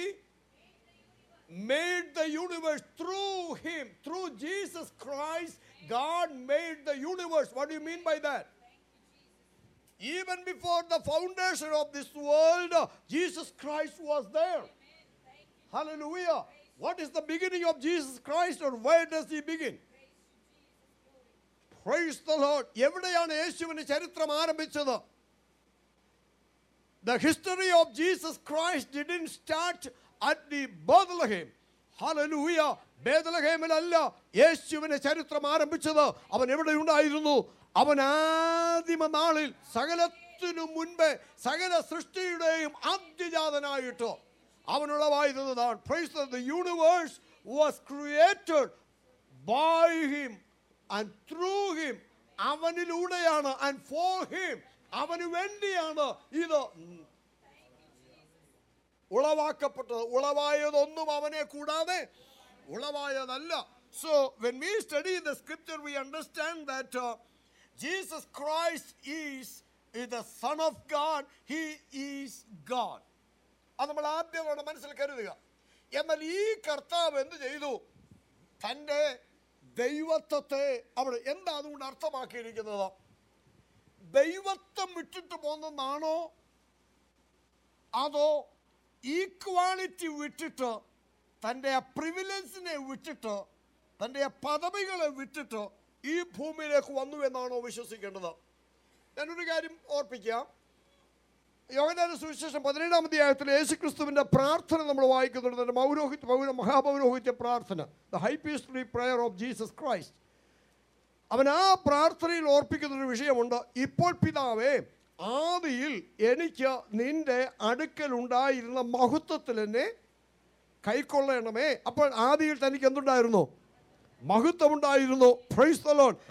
made the universe. Through Him, through Jesus Christ, God made the universe. What do you mean by that? Even before the foundation of this world, uh, Jesus Christ was there. Hallelujah. What is the beginning of Jesus Christ or where does he begin? Praise the Lord. എവിടെയാണ് യേശുവിന്റെ ചരിത്രം ആരംഭിച്ചത് The history of Jesus Christ didn't start at the Bethlehem. Hallelujah. ബേദലഹേമിലല്ല യേശുവിന്റെ ചരിത്രം ആരംഭിച്ചത് അവൻ എവിടെ ഉണ്ടായിരുന്നു അവൻ ആദിമ നാളിൽ സകലത്തിനു മുൻപേ സകല സൃഷ്ടിയുടെയും ആദ്യജാതനായിട്ട് അവനുളവായിരുന്നതാണ് Praise the- the universe was created by him and through him അവനിലൂടെയാണ് and for him അവന് വേണ്ടിയാണ് ഇത് ഉളവാക്കപ്പെട്ടത് ഉളവായതൊന്നും അവനെ കൂടാതെ ഉളവായതല്ല so when we study the scripture we understand that Jesus Christ is the son of God he is God അത് നമ്മൾ ആദ്യം നമ്മുടെ മനസ്സിൽ കരുതുക എന്നാൽ ഈ കർത്താവ് എന്ത് ചെയ്തു തൻ്റെ ദൈവത്വത്തെ അവിടെ എന്താ അതുകൊണ്ട് അർത്ഥമാക്കിയിരിക്കുന്നത് ദൈവത്വം വിട്ടിട്ട് പോകുന്നതാണോ അതോ ഈക്വാളിറ്റി വിട്ടിട്ട് തൻ്റെ ആ പ്രിവിലേജിനെ വിട്ടിട്ട് തൻ്റെ ആ പദവികളെ വിട്ടിട്ട് ഈ ഭൂമിയിലേക്ക് വന്നു എന്നാണോ വിശ്വസിക്കേണ്ടത് ഞാനൊരു കാര്യം ഓർപ്പിക്കാം യോഗനാന സുവിശേഷം പതിനേഴാം അധ്യായത്തിൽ യേശു ക്രിസ്തുവിൻ്റെ പ്രാർത്ഥന നമ്മൾ വായിക്കുന്നുണ്ട് അതിൻ്റെ മൗരോഹിത്യ പൗര മഹാപൗരോഹിത്യ പ്രാർത്ഥന the high priestly prayer of Jesus Christ അവൻ ആ പ്രാർത്ഥനയിൽ ഓർപ്പിക്കുന്നൊരു വിഷയമുണ്ട് ഇപ്പോൾ പിതാവേ ആദിയിൽ എനിക്ക് നിന്റെ അടുക്കൽ ഉണ്ടായിരുന്ന മഹത്വത്തിൽ എന്നെ കൈക്കൊള്ളണമേ അപ്പോൾ ആദിയിൽ തനിക്ക് എന്തുണ്ടായിരുന്നു മഹത്വമുണ്ടായിരുന്നു praise the Lord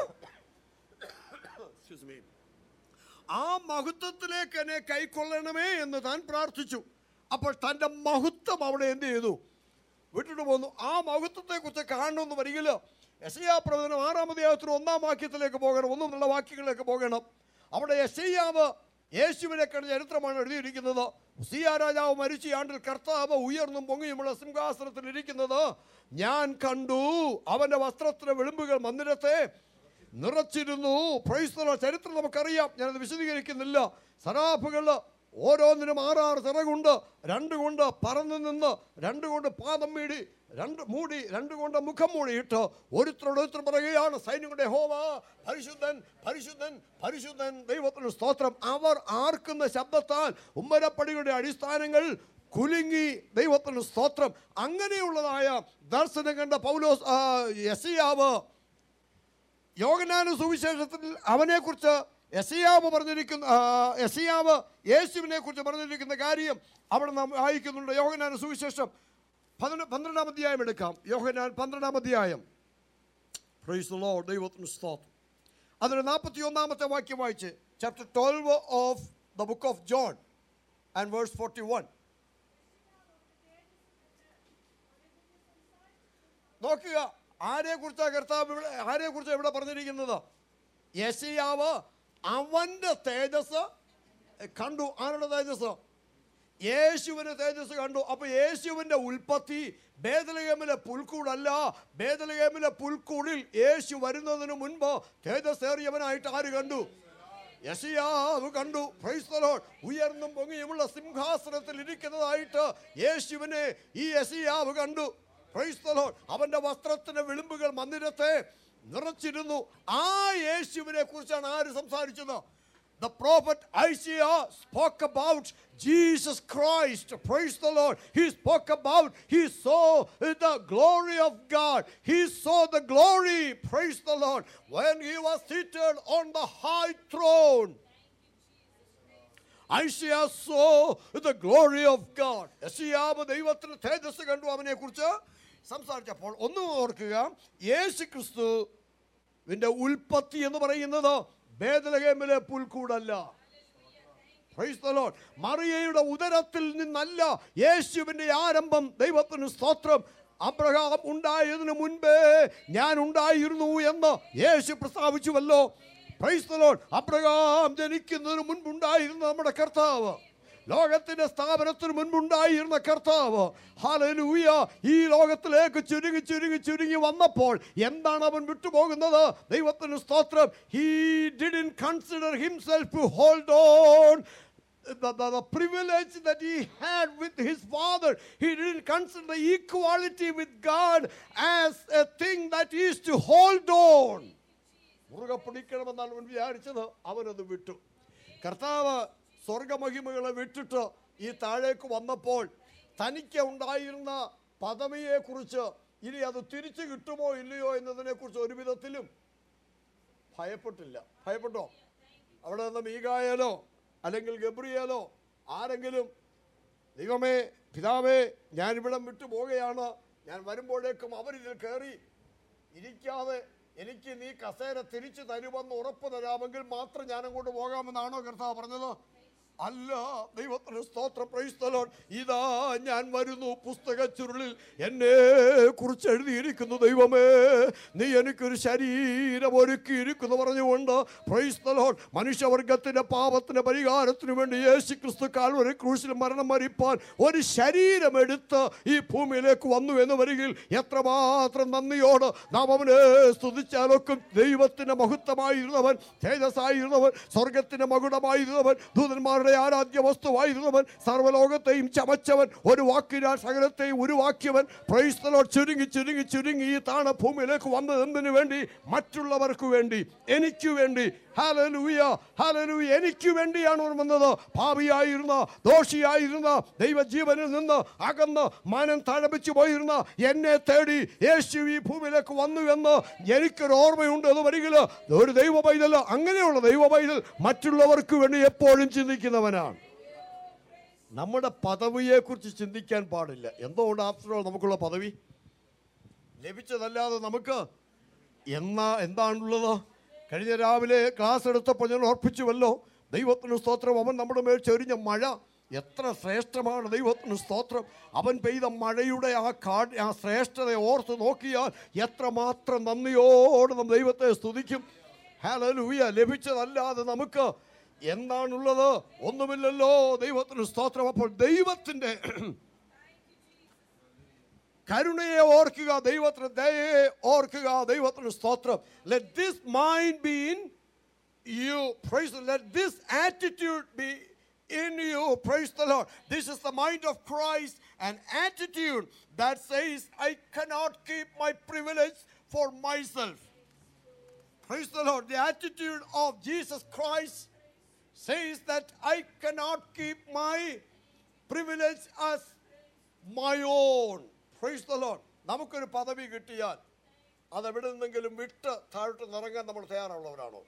Excuse me. ആ മഹത്വത്തിലേക്ക് എന്നെ കൈക്കൊള്ളണമേ എന്ന് താൻ പ്രാർത്ഥിച്ചു അപ്പോൾ തൻ്റെ മഹത്വം അവിടെ എന്ത് ചെയ്തു വിട്ടിട്ട് പോന്നു ആ മഹത്വത്തെക്കുറിച്ച് കാണണമെന്ന് വരികില്ല യശയാ പ്രവചനം ആറാം അധ്യായത്തിന് ഒന്നാം വാക്യത്തിലേക്ക് പോകണം ഒന്നും നല്ല വാക്യങ്ങളിലേക്ക് പോകണം അവിടെ യശയ്യാവ് യേശുവിനെ കണ്ട ചരിത്രമാണ് എഴുതിയിരിക്കുന്നത് ഉസിയ രാജാവ് മരിച്ച ഈ ആണ്ടിൽ കർത്താവ് ഉയർന്നും പൊങ്ങിയുമുള്ള സിംഹാസനത്തിൽ ഇരിക്കുന്നത് ഞാൻ കണ്ടു അവന്റെ വസ്ത്രത്തിന്റെ വിളിമ്പുകൾ മന്ദിരത്തെ നിറച്ചിരുന്നു പ്രൈസ്തല ചരിത്രം നമുക്കറിയാം ഞാനത് വിശദീകരിക്കുന്നില്ല സറാഫുകൾ ഓരോന്നിനും ആറാറ് ചിറകുണ്ട് രണ്ട് കൊണ്ട് പറന്നു നിന്ന് രണ്ട് കൊണ്ട് പാദം മീടി രണ്ട് മൂടി രണ്ട് കൊണ്ട് മുഖം മൂടിയിട്ട് ഒരുത്തരോട് ഒരുത്തർ പറയുകയാണ് സൈന്യങ്ങളുടെ ഹോവ പരിശുദ്ധൻ പരിശുദ്ധൻ പരിശുദ്ധൻ ദൈവത്തിന് സ്തോത്രം അവർ ആർക്കുന്ന ശബ്ദത്താൽ ഉമ്മരപ്പടിയുടെ അടിസ്ഥാനങ്ങൾ കുലുങ്ങി ദൈവത്തിന് സ്തോത്രം അങ്ങനെയുള്ളതായ ദർശനം കണ്ട പൗലോസ് ആ, യെശയ്യാവ് യോഗനാന സുവിശേഷത്തിൽ അവനെക്കുറിച്ച് എസിയാവ് പറഞ്ഞിരിക്കുന്ന ആ, എസിയാവ് യേശുവിനെ കുറിച്ച് പറഞ്ഞിരിക്കുന്ന കാര്യം അവിടെ നാം വായിക്കുന്നുണ്ട് യോഗനാന സുവിശേഷം പതിന- പന്ത്രണ്ടാം അധ്യായം എടുക്കാം യോഹനാൻ പന്ത്രണ്ടാം അധ്യായം പ്രൈസ് the Lord, ദൈവത്തിന് സ്തോത്രം അതിന് നാൽപ്പത്തി ഒന്നാമത്തെ വാക്യം വായിച്ച് chapter twelve of the book of John and verse forty one നോക്കുക ആരെ കുറിച്ചാണ് കർത്താവ് ഇവിടെ ആരെ കുറിച്ച് ഇവിടെ പറഞ്ഞിരിക്കുന്നത് യശയാവ് അവന്റെ തേജസ് കണ്ടു ആരുടെ തേജസ് യേശുവിന്റെ തേജസ് കണ്ടു അപ്പൊ യേശുവിന്റെ ഉൽപ്പത്തി ബേദലഗേമിലെ പുൽക്കൂടല്ല ബേദലഗേമിലെ പുൽക്കൂടിൽ യേശു വരുന്നതിന് മുൻപ് തേജസ്സേറിയവനായിട്ട് ആര് കണ്ടു യശയാവ് കണ്ടു Praise the Lord. ഉയർന്നും പൊങ്ങിയുമുള്ള സിംഹാസനത്തിൽ ഇരിക്കുന്നതായിട്ട് യേശുവിനെ ഈ യശയാവ് കണ്ടു Praise the Lord. അവന്റെ വസ്ത്രത്തിന്റെ വിളിമ്പുകൾ മന്ദിരത്തെ നിറച്ചിരുന്നു ആ യേശുവിനെ കുറിച്ചാണ് ആര് സംസാരിച്ചത് The prophet Isaiah spoke about Jesus Christ. Praise the Lord. He spoke about, he saw the glory of God. He saw the glory, praise the Lord, when he was seated on the high throne. Isaiah saw the glory of God. യെശയ്യാവ് ദൈവത്തിന് തേജസ് കണ്ടു അവനെ കുറിച്ച് സംസാരിച്ചപ്പോൾ ഒന്നും ഓർക്കുക യേശു ക്രിസ്തുവിന്റെ ഉൽപ്പത്തി എന്ന് പറയുന്നത് ബേദലഹേമിലെ പുൽക്കൂടല്ല Praise the Lord. മറിയയുടെ ഉദരത്തിൽ നിന്നല്ല യേശുവിന്റെ ആരംഭം ദൈവത്തിന് സ്തോത്രം അബ്രഹാം ഉണ്ടായതിനു മുൻപേ ഞാൻ ഉണ്ടായിരുന്നു എന്ന് യേശു പ്രസ്താവിച്ചുവല്ലോ Praise the Lord. അബ്രഹാം ജനിക്കുന്നതിന് മുൻപുണ്ടായിരുന്ന നമ്മുടെ കർത്താവ് ലോകത്തിന്റെ സ്ഥാപനത്തിന് മുൻപുണ്ടായിരുന്ന കർത്താവ് ഹല്ലേലൂയ ഈ ലോകത്തിലേക്ക് ചുരുങ്ങി ചുരുങ്ങി ചുരുങ്ങി വന്നപ്പോൾ എന്താണ് അവൻ വിട്ടുപോകുന്നത് ദൈവത്തിന് സ്തോത്രം he didn't consider himself to hold on the, the, the privilege that he had with his father. He didn't consider the equality with God as a thing that he is to hold on. മുറുകെ പിടിക്കണമെന്നാണ് അവൻ വിചാരിച്ചത് അവനത് വിട്ടു കർത്താവ് സ്വർഗമഹിമകളെ വിട്ടിട്ട് ഈ താഴേക്ക് വന്നപ്പോൾ തനിക്ക് ഉണ്ടായിരുന്ന പദവിയെക്കുറിച്ച് ഇനി അത് തിരിച്ചു കിട്ടുമോ ഇല്ലയോ എന്നതിനെക്കുറിച്ച് ഒരു വിധത്തിലും ഭയപ്പെട്ടില്ല ഭയപ്പെട്ടോ അവിടെ നിന്ന് മീകായാലോ അല്ലെങ്കിൽ ഗബ്രിയേലോ ആരെങ്കിലും ദൈവമേ പിതാവേ ഞാൻ ഇവിടം വിട്ടു പോവുകയാണ് ഞാൻ വരുമ്പോഴേക്കും അവരിതിൽ കയറി ഇരിക്കാതെ എനിക്ക് നീ കസേര തിരിച്ചു തരുമെന്ന് ഉറപ്പ് തരാമെങ്കിൽ മാത്രം ഞാൻ അങ്ങോട്ട് പോകാമെന്നാണോ കർത്താവ് പറഞ്ഞത് അല്ല ദൈവത്തിന് സ്തോത്രം പ്രൈസ്തലോൺ ഇതാ ഞാൻ വരുന്നു പുസ്തക ചുരുളിൽ എന്നെ കുറിച്ച് എഴുതിയിരിക്കുന്നു ദൈവമേ നീ എനിക്കൊരു ശരീരം ഒരുക്കിയിരിക്കുന്നു പറഞ്ഞുകൊണ്ട് പ്രൈസ്തലോൺ മനുഷ്യവർഗത്തിന്റെ പാപത്തിന്റെ പരിഹാരത്തിന് വേണ്ടി യേശു ക്രിസ്തു കാൽവരി ക്രൂശിൽ മരണം മരിപ്പാൻ ഒരു ശരീരം എടുത്ത് ഈ ഭൂമിയിലേക്ക് വന്നു എന്ന് വരികിൽ എത്രമാത്രം നന്ദിയോട് നാം അവനെ സ്തുതിച്ചാലൊക്കും ദൈവത്തിന്റെ മഹത്വമായിരുന്നവൻ തേജസ്സായിരുന്നവൻ സ്വർഗത്തിന്റെ മകുടമായിരുന്നവൻ ദൂതന്മാരുടെ സൃഷ്ടിയുടെ ആരാധ്യ വസ്തുവായിരുന്നവൻ സർവ്വലോകത്തെയും ചമച്ചവൻ ഒരു വാക്കിനാൽ സകലത്തെയും ഉരുവാക്കിയവൻ പ്രൈസ്തലോ ചുരുങ്ങി ചുരുങ്ങി ചുരുങ്ങി ഈ താണ ഭൂമിയിലേക്ക് വന്നത് എന്തിനു വേണ്ടി മറ്റുള്ളവർക്ക് വേണ്ടി എനിക്ക് വേണ്ടി ഹലലൂയ ഹലലൂയ എനിക്ക് വേണ്ടിയാണ് അവൻ വന്നത് ഭാവിയായിരുന്ന ദോഷിയായിരുന്ന ദൈവജീവനിൽ നിന്ന് അകന്ന് മാനം തഴപ്പിച്ചു പോയിരുന്ന എന്നെ തേടി യേശു ഈ ഭൂമിയിലേക്ക് വന്നു എന്ന് എനിക്കൊരു ഓർമ്മയുണ്ട് എന്ന് വരികില് ഒരു ദൈവ പൈതൽ അങ്ങനെയുള്ള ദൈവ പൈതൽ മറ്റുള്ളവർക്ക് വേണ്ടി എപ്പോഴും ചിന്തിക്കുന്നവനാണ് നമ്മുടെ പദവിയെക്കുറിച്ച് ചിന്തിക്കാൻ പാടില്ല എന്തുകൊണ്ട് ആഫ്റ്റർ ഓൾ നമുക്കുള്ള പദവി ലഭിച്ചതല്ലാതെ നമുക്ക് എന്നാ എന്താണുള്ളത് കഴിഞ്ഞ രാവിലെ ക്ലാസ് എടുത്തപ്പോൾ ഞാൻ ഓർപ്പിച്ചുവല്ലോ ദൈവത്തിന് സ്തോത്രം അവൻ നമ്മുടെ മേൽ ചൊരിഞ്ഞ മഴ എത്ര ശ്രേഷ്ഠമാണ് ദൈവത്തിന് സ്തോത്രം അവൻ പെയ്ത മഴയുടെ ആ കാ ആ ശ്രേഷ്ഠത ഓർത്ത് നോക്കിയാൽ എത്രമാത്രം നന്ദിയോടെ നാം ദൈവത്തെ സ്തുതിക്കും ഹലലൂയ ലഭിച്ചതല്ലാതെ നമുക്ക് എന്താണുള്ളത് ഒന്നുമില്ലല്ലോ ദൈവത്തിന് സ്തോത്രം അപ്പോൾ ദൈവത്തിൻ്റെ കരുണയെ ഓർക്കുക ദൈവത്തിന് ദയയെ ഓർക്കുക ദൈവത്തിന് സ്തോത്രം let this mind be in you praise let this attitude be in you praise the lord this is the mind of christ an attitude that says i cannot keep my privilege for myself praise the lord the attitude of jesus christ says that i cannot keep my privilege as my own praise the Lord നമുക്കൊരു പദവി കിട്ടിയാൽ അത് എവിടെ നിന്നെങ്കിലും വിട്ട് താഴോട്ട് നിറങ്ങാൻ നമ്മൾ തയ്യാറുള്ളവരാണോ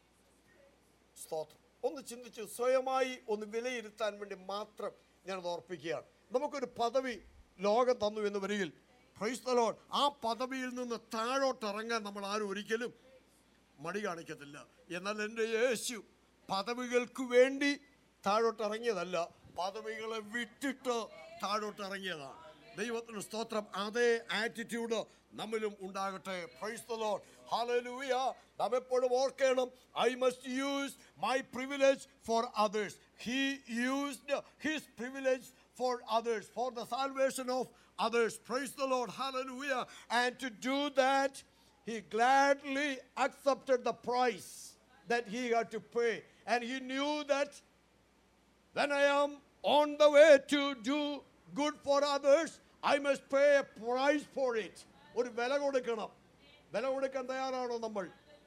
സ്തോത്രം ഒന്ന് ചിന്തിച്ച് സ്വയമായി ഒന്ന് വിലയിരുത്താൻ വേണ്ടി മാത്രം ഞാനത് ഓർപ്പിക്കുകയാണ് നമുക്കൊരു പദവി ലോകം തന്നു എന്ന് വരികിൽ പ്രൈസ് ദ ലോഡ് ആ പദവിയിൽ നിന്ന് താഴോട്ട് ഇറങ്ങാൻ നമ്മൾ ആരും ഒരിക്കലും മടി കാണിക്കത്തില്ല എന്നാൽ എൻ്റെ യേശു പദവികൾക്ക് വേണ്ടി താഴോട്ട് ഇറങ്ങിയതല്ല പദവികളെ വിട്ടിട്ട് താഴോട്ട് ഇറങ്ങിയതാണ് ദൈവത്തിന് സ്തോത്രം അതേ ആറ്റിറ്റ്യൂഡ് നമ്മിലും ഉണ്ടാകട്ടെ പ്രൈസ് ദ ലോർഡ് ഹല്ലേലൂയ നാം എപ്പോഴും ഓർക്കണം I must use my privilege for others he used his privilege for others, for the salvation of others. Praise the Lord. Hallelujah. And to do that, he gladly accepted the price that he had to pay. And he knew that when I am on the way to do good for others, I must pay a price for it. ഒരു വില കൊടുക്കണം വില കൊടുക്കാൻ തയ്യാറാണോ നമ്മൾ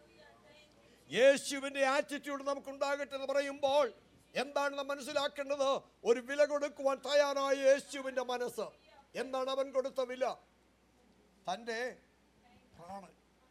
യേശുവിന്റെ attitude നമുക്കുണ്ടാകട്ടെ എന്ന് പറയുമ്പോൾ എന്താണ് നാം മനസ്സിലാക്കേണ്ടത് ഒരു വില കൊടുക്കുവാൻ തയ്യാറായ യേശുവിന്റെ മനസ്സ് എന്താണ് അവൻ കൊടുത്ത വില തൻ്റെ പ്രാണൻ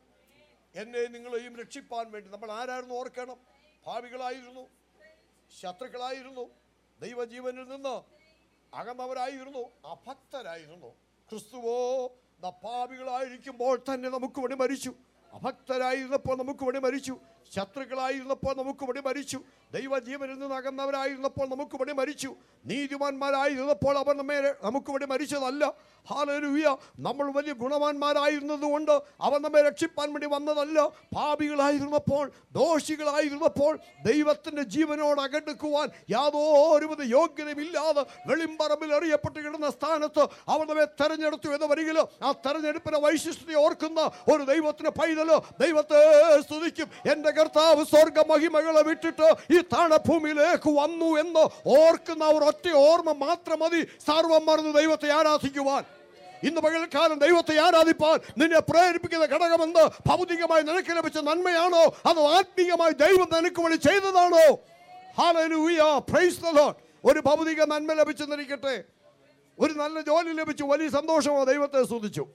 എന്നെ നിങ്ങളെയും രക്ഷിപ്പാൻ വേണ്ടി നമ്മൾ ആരായിരുന്നു ഓർക്കണം ഭാവികളായിരുന്നു ശത്രുക്കളായിരുന്നു ദൈവജീവനിൽ നിന്ന് അകന്നവരായിരുന്നു അഭക്തരായിരുന്നു ക്രിസ്തുവോ ന പാപികളായിരിക്കുമ്പോൾ തന്നെ നമുക്ക് വേണ്ടി മരിച്ചു അഭക്തരായിരുന്നപ്പോൾ നമുക്ക് വേണ്ടി മരിച്ചു ശത്രുക്കളായിരുന്നപ്പോൾ നമുക്ക് വേണ്ടി മരിച്ചു ദൈവജീവനിൽ നിന്ന് അകന്നവരായിരുന്നപ്പോൾ നമുക്ക് വേണ്ടി മരിച്ചു നീതിമാന്മാരായിരുന്നപ്പോൾ അവർ നമ്മെ നമുക്ക് വേണ്ടി മരിച്ചതല്ല ഹാലരുയ നമ്മൾ വലിയ ഗുണവാന്മാരായിരുന്നതുകൊണ്ട് അവൻ നമ്മെ രക്ഷിപ്പാൻ വേണ്ടി വന്നതല്ല പാപികളായിരുന്നപ്പോൾ ദോഷികളായിരുന്നപ്പോൾ ദൈവത്തിൻ്റെ ജീവനോട് അകടുക്കുവാൻ യാതൊരുവിധ യോഗ്യതയുമില്ലാതെ വെളിമ്പറമ്പിൽ എറിയപ്പെട്ട് കിടന്ന സ്ഥാനത്ത് അവൻ നമ്മെ തെരഞ്ഞെടുത്തു എന്ന് വരികിൽ ആ തെരഞ്ഞെടുപ്പിനെ വൈശിഷ്ട്യത്തെ ഓർക്കുന്ന ഒരു ദൈവത്തിന് പൈതല് ദൈവത്തെ സ്തുതിക്കും എൻ്റെ കർത്താവ് സ്വർഗ മഹിമകളെ വിട്ടിട്ട് ഈ താണഭൂമിയിലേക്ക് വന്നു എന്ന് ഓർക്കുന്ന ഒരു ഒറ്റ ഓർമ്മ മാത്രം മതി സർവം മറന്ന് ദൈവത്തെ ആരാധിക്കുവാൻ ഇന്ന് പകൽക്കാലം ദൈവത്തെ ആരാധിപ്പാൻ നിന്നെ പ്രേരിപ്പിക്കുന്ന ഘടകമെന്ന് ഭൗതികമായി നിനക്ക് ലഭിച്ച നന്മയാണോ അതോ ആത്മീയമായി ദൈവം നിനക്ക് വേണ്ടി ചെയ്തതാണോ Hallelujah. Praise the Lord. ഒരു ഭൗതിക നന്മ ലഭിച്ചെന്നിരിക്കട്ടെ ഒരു നല്ല ജോലി ലഭിച്ചു വലിയ സന്തോഷമോ ദൈവത്തെ സ്തുതിച്ചു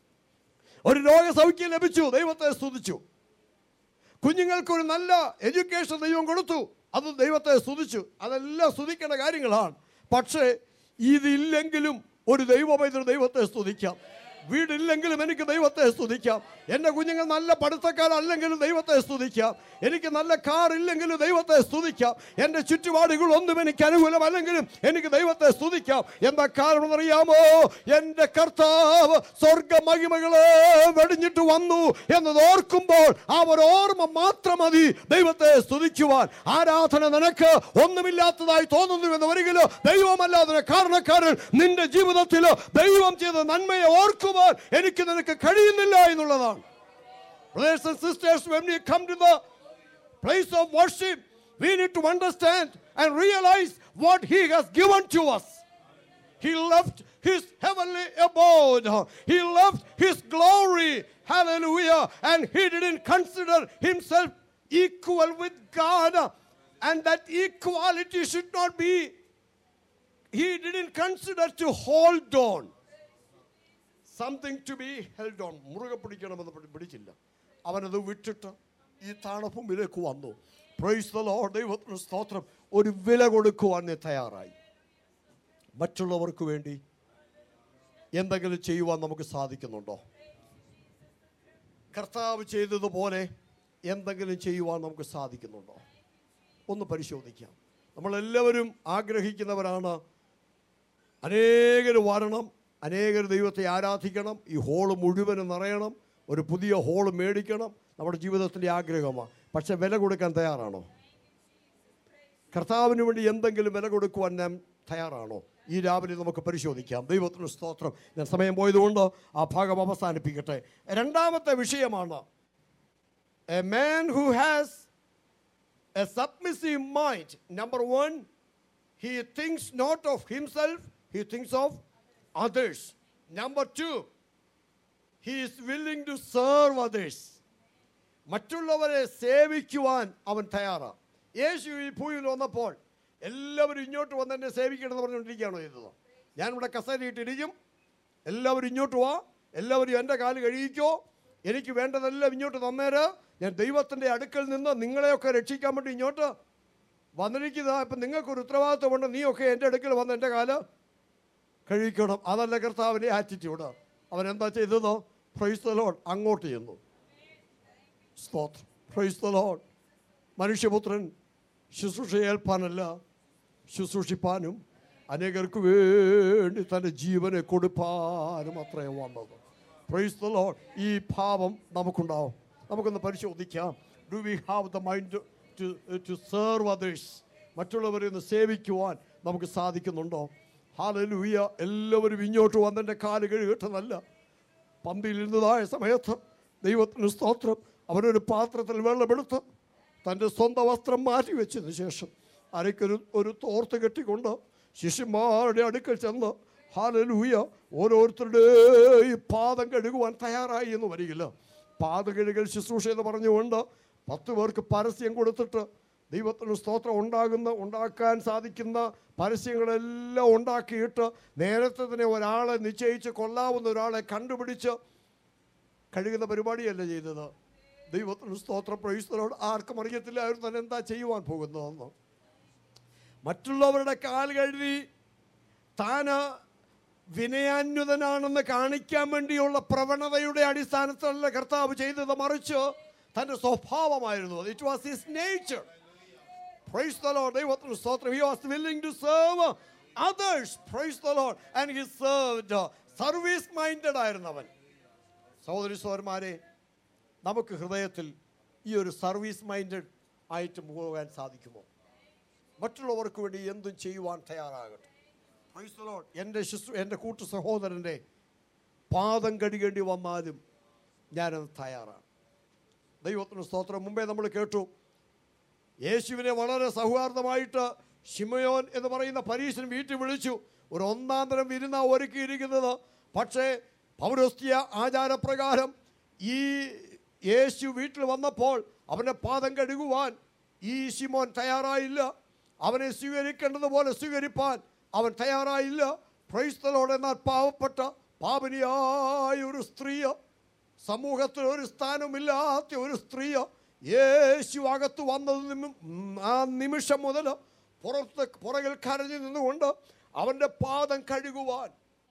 ഒരു രോഗസൗഖ്യം ലഭിച്ചു ദൈവത്തെ സ്തുതിച്ചു കുഞ്ഞുങ്ങൾക്ക് ഒരു നല്ല എഡ്യൂക്കേഷൻ ദൈവം കൊടുത്തു അത് ദൈവത്തെ സ്തുതിച്ചു അതെല്ലാം സ്തുതിക്കേണ്ട കാര്യങ്ങളാണ് പക്ഷേ ഇതില്ലെങ്കിലും ഒരു ദൈവപൈതൃ ദൈവത്തെ സ്തുതിക്കാം വീടില്ലെങ്കിലും എനിക്ക് ദൈവത്തെ സ്തുതിക്കാം എൻ്റെ കുഞ്ഞുങ്ങൾ നല്ല പഠിത്തക്കാരല്ലെങ്കിലും ദൈവത്തെ സ്തുതിക്കാം എനിക്ക് നല്ല കാർ ഇല്ലെങ്കിലും ദൈവത്തെ സ്തുതിക്കാം എൻ്റെ ചുറ്റുപാടുകൾ ഒന്നും എനിക്ക് അനുകൂലമല്ലെങ്കിലും എനിക്ക് ദൈവത്തെ സ്തുതിക്കാം എന്താ കാരണം എന്നറിയാമോ എൻ്റെ കർത്താവ് സ്വർഗ മഹിമകളെ വെടിഞ്ഞിട്ട് വന്നു എന്നത് ഓർക്കുമ്പോൾ ആ ഒരു ഓർമ്മ മാത്രം മതി ദൈവത്തെ സ്തുതിക്കുവാൻ ആരാധന നിനക്ക് ഒന്നുമില്ലാത്തതായി തോന്നുന്നു എന്ന് വരികിലോ ദൈവമല്ലാതെ കാരണക്കാരൻ നിന്റെ ജീവിതത്തിൽ ദൈവം ചെയ്ത നന്മയെ ഓർക്കുവാൻ എനിക്ക് നിനക്ക് കഴിയുന്നില്ല എന്നുള്ളതാണ് Brothers and sisters, when we come to the place of worship, We need to understand and realize what He has given to us. He left his heavenly abode. He left his glory. Hallelujah. And he didn't consider himself equal with God. And that equality should not be, he didn't consider to hold on. Something to be held on മുറുകെ പിടിക്കണമെന്ന് പിടി- പിടിച്ചില്ല അവനത് വിട്ടിട്ട് ഈ താണഭൂമിയിലേക്ക് വന്നു price the Lord ദൈവത്തിന് സ്തോത്രം ഒരു വില കൊടുക്കുവാൻ നീ തയ്യാറായി മറ്റുള്ളവർക്ക് വേണ്ടി എന്തെങ്കിലും ചെയ്യുവാൻ നമുക്ക് സാധിക്കുന്നുണ്ടോ കർത്താവ് ചെയ്തതുപോലെ എന്തെങ്കിലും ചെയ്യുവാൻ നമുക്ക് സാധിക്കുന്നുണ്ടോ ഒന്ന് പരിശോധിക്കാം നമ്മളെല്ലാവരും ആഗ്രഹിക്കുന്നവരാണ് അനേകർ വരണം അനേകർ ദൈവത്തെ ആരാധിക്കണം ഈ ഹോള് മുഴുവനും നിറയണം ഒരു പുതിയ ഹോള് മേടിക്കണം നമ്മുടെ ജീവിതത്തിൻ്റെ ആഗ്രഹമാണ് പക്ഷെ വില കൊടുക്കാൻ തയ്യാറാണോ കർത്താവിന് വേണ്ടി എന്തെങ്കിലും വില കൊടുക്കുവാൻ നാം തയ്യാറാണോ ഈ രാവിലെ നമുക്ക് പരിശോധിക്കാം ദൈവത്തിന് സ്തോത്രം ഞാൻ സമയം പോയതുകൊണ്ട് ആ ഭാഗം അവസാനിപ്പിക്കട്ടെ രണ്ടാമത്തെ വിഷയമാണ് a man who has a submissive mind number one he thinks not of himself, he thinks of others. Number two, he is willing to serve others. മറ്റുള്ളവരെ സേവിക്കുവാൻ അവൻ തയ്യാറാണ് യേശു ഈ ഭൂമിയിൽ വന്നപ്പോൾ എല്ലാവരും ഇങ്ങോട്ട് വന്ന് എന്നെ സേവിക്കണമെന്ന് പറഞ്ഞുകൊണ്ടിരിക്കുകയാണോ ചെയ്തത് ഞാനിവിടെ കസേരയിട്ടിരിക്കും എല്ലാവരും ഇങ്ങോട്ട് വാ എല്ലാവരും എൻ്റെ കാല് കഴിയിക്കോ എനിക്ക് വേണ്ടതെല്ലാം ഇങ്ങോട്ട് തന്നേര് ഞാൻ ദൈവത്തിൻ്റെ അടുക്കൽ നിന്ന് നിങ്ങളെയൊക്കെ രക്ഷിക്കാൻ വേണ്ടി ഇങ്ങോട്ട് വന്നിരിക്കുന്ന ഇപ്പം നിങ്ങൾക്കൊരു ഉത്തരവാദിത്വമുണ്ട് നീയൊക്കെ എൻ്റെ അടുക്കൽ വന്ന് എൻ്റെ കാല് കഴിക്കണം അതല്ല കർത്താവിൻ്റെ ആറ്റിറ്റ്യൂഡ് അവൻ എന്താ ചെയ്തതോ പ്രൈസ് ദ ലോഡ് അങ്ങോട്ട് ചെന്നു സ്തോത്രം പ്രൈസ് ദ ലോഡ് മനുഷ്യപുത്രൻ ശുശ്രൂഷ ഏൽപ്പാനല്ല ശുശ്രൂഷിപ്പാനും അനേകർക്ക് വേണ്ടി തൻ്റെ ജീവനെ കൊടുപ്പാനും അത്രേ വന്നത് പ്രൈസ് ദ ലോഡ് ഈ ഭാവം നമുക്കുണ്ടാവും നമുക്കൊന്ന് പരിശോധിക്കാം do we have the mind to to serve others മറ്റുള്ളവരെ ഒന്ന് സേവിക്കുവാൻ നമുക്ക് സാധിക്കുന്നുണ്ടോ ഹാലലൂയ എല്ലാവരും ഇങ്ങോട്ട് വന്നെൻ്റെ കാല് കഴുകട്ടെന്നല്ല പന്തിയിൽ ഇരുന്നതായ സമയത്ത് ദൈവത്തിന് സ്തോത്രം അവനൊരു പാത്രത്തിൽ വെള്ളമെടുത്ത് തൻ്റെ സ്വന്തം വസ്ത്രം മാറ്റി വെച്ചതിന് ശേഷം അരയ്ക്കൊരു ഒരു തോർത്ത് കെട്ടിക്കൊണ്ട് ശിഷ്യന്മാരുടെ അടുക്കൽ ചെന്ന് ഹാലലൂയ ഓരോരുത്തരുടെയും പാദം കഴുകുവാൻ തയ്യാറായി എന്ന് വരികില്ല പാദം കഴുകൽ ശുശ്രൂഷ എന്ന് പറഞ്ഞുകൊണ്ട് പത്ത് പേർക്ക് പരസ്യം കൊടുത്തിട്ട് ദൈവത്തിന് സ്തോത്രം ഉണ്ടാകുന്ന ഉണ്ടാക്കാൻ സാധിക്കുന്ന പരസ്യങ്ങളെല്ലാം ഉണ്ടാക്കിയിട്ട് നേരത്തെ തന്നെ ഒരാളെ നിശ്ചയിച്ച് കൊല്ലാവുന്ന ഒരാളെ കണ്ടുപിടിച്ച് കഴുകുന്ന പരിപാടിയല്ല ചെയ്തത് ദൈവത്തിന് സ്തോത്രം പ്രയോഗിച്ചതോട് ആർക്കും അറിയത്തില്ലായിരുന്നു തന്നെ എന്താ ചെയ്യുവാൻ പോകുന്നതെന്ന് മറ്റുള്ളവരുടെ കാൽ കഴുകി താന് വിനയാന്യുതനാണെന്ന് കാണിക്കാൻ വേണ്ടിയുള്ള പ്രവണതയുടെ അടിസ്ഥാനത്തിലല്ല കർത്താവ് ചെയ്തത് മറിച്ച് തൻ്റെ സ്വഭാവമായിരുന്നു it was his nature Praise the Lord. ദൈവത്തിന് സ്തോത്രം. He was willing to serve others. Praise the Lord. And he served. Service minded ആയിരുന്നവൻ സഹോദരി സഹോദരന്മാരെ നമുക്ക് ഹൃദയത്തിൽ ഈ ഒരു സർവീസ് മൈൻഡഡ് ആയിട്ട് പോകാൻ സാധിക്കുമോ മറ്റുള്ളവർക്ക് വേണ്ടി എന്തും ചെയ്യുവാൻ തയ്യാറാകട്ടെ Praise the Lord. എൻ്റെ ശുശ്രൂ എൻ്റെ കൂട്ടു സഹോദരൻ്റെ പാദം കഴുകേണ്ടി വന്നാലും ഞാനത് തയ്യാറാണ് ദൈവത്തിന് സ്തോത്രം മുമ്പേ നമ്മൾ കേട്ടു യേശുവിനെ വളരെ സൗഹാർദ്ദമായിട്ട് ഷിമയോൻ എന്ന് പറയുന്ന പരീശൻ വീട്ടിൽ വിളിച്ചു ഒരു ഒന്നാം തരം വിരുന്ന ഒരുക്കിയിരിക്കുന്നത് പക്ഷേ പൗരസ്ത്യ ആചാരപ്രകാരം ഈ യേശു വീട്ടിൽ വന്നപ്പോൾ അവൻ്റെ പാദം കഴുകുവാൻ ഈ ശിമോൻ തയ്യാറായില്ല അവനെ സ്വീകരിക്കേണ്ടതുപോലെ സ്വീകരിപ്പാൻ അവൻ തയ്യാറായില്ല പ്രൈസ്തലോടെ എന്നാൽ പാവപ്പെട്ട പാപനിയായ ഒരു സ്ത്രീയ സമൂഹത്തിൽ ഒരു സ്ഥാനമില്ലാത്ത ഒരു സ്ത്രീ യേശു അകത്ത് വന്നത് നിമി- ഉം, ആ നിമിഷം മുതൽ പുറത്ത് പുറകിൽ കരഞ്ഞു നിന്നുകൊണ്ട് അവൻ്റെ പാദം കഴുകുവാൻ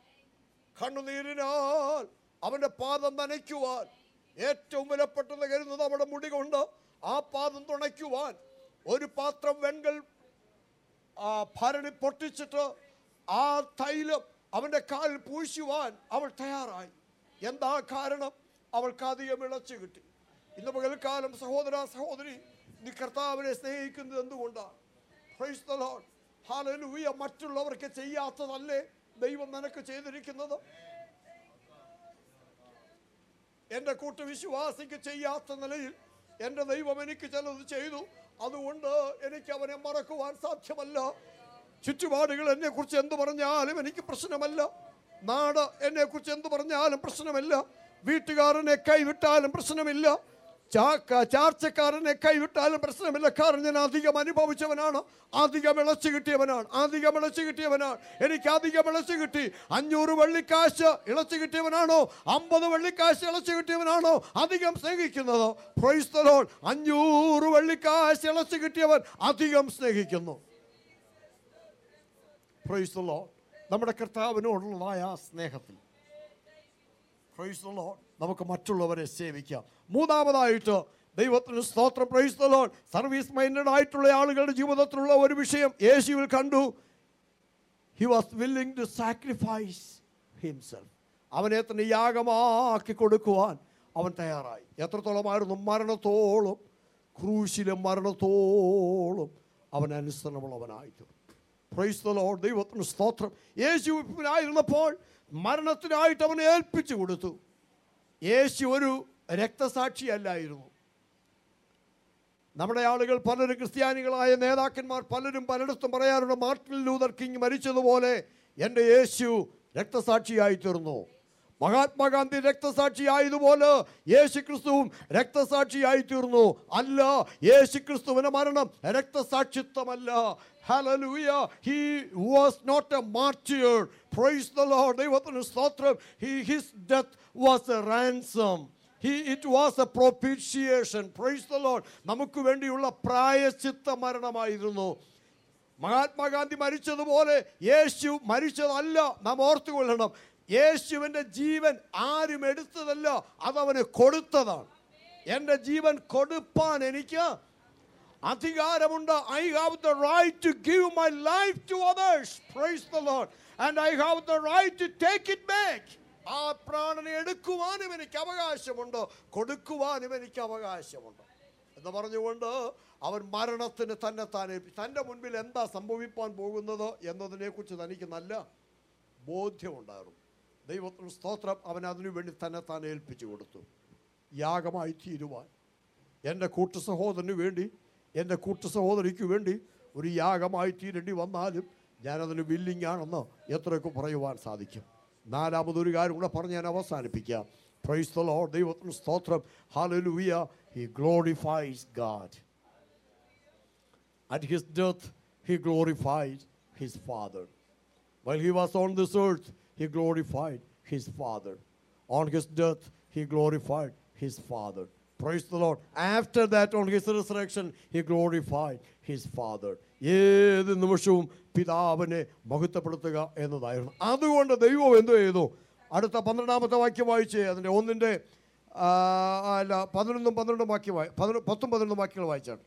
കണ്ണുനീരിനാൽ അവൻ്റെ പാദം നനയ്ക്കുവാൻ ഏറ്റവും വിലപ്പെട്ടത് കരുതുന്നത് അവിടെ മുടി കൊണ്ട് ആ പാദം തുണയ്ക്കുവാൻ ഒരു പാത്രം വെങ്കൽ ആ ഭരണി പൊട്ടിച്ചിട്ട് ആ തൈലം അവൻ്റെ കാലിൽ പൂശുവാൻ അവൾ തയ്യാറായി എന്താ കാരണം അവൾക്ക് അധികം ഇളച്ചു കിട്ടി ഇന്ന് പകൽക്കാലം സഹോദര സഹോദരി നീ കർത്താവിനെ സ്നേഹിക്കുന്നത് എന്തുകൊണ്ടാണ് Praise the Lord. Hallelujah. മറ്റുള്ളവർക്ക് ചെയ്യാത്തതല്ലേ ദൈവം നിനക്ക് ചെയ്തിരിക്കുന്നത് എൻ്റെ കൂട്ടുവിശ്വാസിക്ക് ചെയ്യാത്ത നിലയിൽ എൻ്റെ ദൈവം എനിക്ക് ചിലത് ചെയ്തു അതുകൊണ്ട് എനിക്ക് അവനെ മറക്കുവാൻ സാധ്യമല്ല ചുറ്റുപാടുകൾ എന്നെ കുറിച്ച് എന്ത് പറഞ്ഞാലും എനിക്ക് പ്രശ്നമല്ല നാട് എന്നെ കുറിച്ച് എന്ത് പറഞ്ഞാലും പ്രശ്നമില്ല വീട്ടുകാരനെ കൈവിട്ടാലും പ്രശ്നമില്ല ചാക്ക- ചാർച്ചക്കാരനെ കൈവിട്ടാലും പ്രശ്നമില്ല കാരണം ഞാൻ അധികം അനുഭവിച്ചവനാണ് അധികം ഇളച്ചു കിട്ടിയവനാണ് അധികം ഇളച്ചു കിട്ടിയവനാണ് എനിക്ക് അധികം ഇളച്ചു കിട്ടി അഞ്ഞൂറ് വെള്ളിക്കാശ് ഇളച്ചു കിട്ടിയവനാണോ അമ്പത് വെള്ളിക്കാശ് ഇളച്ചു കിട്ടിയവനാണോ അധികം സ്നേഹിക്കുന്നത് പ്രൊയ്സ്തലോൺ അഞ്ഞൂറ് വെള്ളിക്കാശ് ഇളച്ചു കിട്ടിയവൻ അധികം സ്നേഹിക്കുന്നു പ്രൊയ്സ്തലോ നമ്മുടെ കർത്താവിനോടുള്ളതായ ആ സ്നേഹത്തിൽ പ്രൈസ് the Lord. നമുക്ക് മറ്റുള്ളവരെ സേവിക്കാം മൂന്നാമതായിട്ട് ദൈവത്തിന് സ്തോത്രം praise the Lord. Service minded ആയിട്ടുള്ള ആളുകളുടെ ജീവിതത്തിലുള്ള ഒരു വിഷയം യേശുവിൽ കണ്ടു he was willing to sacrifice himself അവനെ തന്നെ യാഗമാക്കി കൊടുക്കുവാൻ അവൻ തയ്യാറായി എത്രത്തോളമായിരുന്നു മരണത്തോളം ക്രൂശിലെ മരണത്തോളം അവൻ അനുസരണമുള്ളവനായിട്ട് പ്രൈസ് the Lord. ദൈവത്തിന് സ്തോത്രം യേശുവിനായിരുന്നപ്പോൾ മരണത്തിനായിട്ട് അവനെ ഏൽപ്പിച്ചു കൊടുത്തു യേശു ഒരു രക്തസാക്ഷിയല്ലായിരുന്നു നമ്മുടെ ആളുകൾ പലരും ക്രിസ്ത്യാനികളായ നേതാക്കന്മാർ പലരും പലയിടത്തും പറയാറുണ്ട് മാർട്ടിൻ ലൂതർ കിങ് മരിച്ചതുപോലെ എൻ്റെ യേശു രക്തസാക്ഷിയായി തീർന്നു മഹാത്മാഗാന്ധി രക്തസാക്ഷിയായതുപോലെ യേശു ക്രിസ്തുവും രക്തസാക്ഷിയായി തീർന്നു അല്ല യേശു ക്രിസ്തുവിന്റെ മരണം രക്തസാക്ഷിത്വമല്ല Hallelujah. He was not a martyr. Praise the Lord. ദൈവത്തിന് സ്തോത്രം. He, his death was a ransom. He, it was a propitiation. Praise the Lord. നമുക്ക് വേണ്ടിയുള്ള പ്രായശ്ചിത്ത മരണമായിരുന്നു മഹാത്മാഗാന്ധി മരിച്ചതുപോലെ യേശു മരിച്ചതല്ല നാം ഓർത്തുകൊള്ളണം യേശുവിൻ്റെ ജീവൻ ആരും എടുത്തതല്ല അതവന് കൊടുത്തതാണ് എൻ്റെ ജീവൻ കൊടുപ്പാൻ എനിക്ക് അധികാരമുണ്ട് I have the right to give my life to others praise the Lord and I have the right to take it back ആ പ്രാണനെ എടുക്കുവാനും എനിക്ക് അവകാശമുണ്ട് കൊടുക്കുവാനും എനിക്ക് അവകാശമുണ്ട് എന്ന് പറഞ്ഞുകൊണ്ട് അവൻ മരണത്തിന് തന്നെ താൻ ഏൽപ്പിച്ചു തൻ്റെ മുൻപിൽ എന്താ സംഭവിപ്പാൻ പോകുന്നത് എന്നതിനെക്കുറിച്ച് തനിക്ക് നല്ല ബോധ്യമുണ്ടായിരുന്നു ദൈവത്തിന് സ്തോത്രം അവൻ അതിനു വേണ്ടി തന്നെ താൻ ഏൽപ്പിച്ചു കൊടുത്തു യാഗമായി തീരുവാൻ എൻ്റെ കൂട്ടു സഹോദരന് വേണ്ടി എൻ്റെ കൂട്ടു സഹോദരിക്ക് വേണ്ടി ഒരു യാഗമായി തീരേണ്ടി വന്നാലും ഞാനതിന് വില്ലിംഗ് ആണെന്ന് എത്രയൊക്കെ പറയുവാൻ സാധിക്കും നാലാമതൊരു കാര്യം കൂടെ പറഞ്ഞ് ഞാൻ അവസാനിപ്പിക്കാം പ്രൈസ് ദ ലോർഡ് ദൈവത്തിന് സ്തോത്രം hallelujah he glorifies God At his death, he glorified his Father. While he was on this earth, he glorified his Father. On his death, he glorified his Father. Praise the Lord. After that, on his resurrection, he glorified his Father. ഏത് നിമിഷവും പിതാവിനെ മഹത്വപ്പെടുത്തുക എന്നതായിരുന്നു അതുകൊണ്ട് ദൈവം എന്തോ ചെയ്തു അടുത്ത പന്ത്രണ്ടാമത്തെ വാക്യം വായിച്ചേ അതിൻ്റെ ഒന്നിൻ്റെ ആ, അല്ല പതിനൊന്നും പന്ത്രണ്ടും വാക്യം വായി പതിനൊ- പത്തും പതിനൊന്നും വാക്യങ്ങൾ വായിച്ചാണ്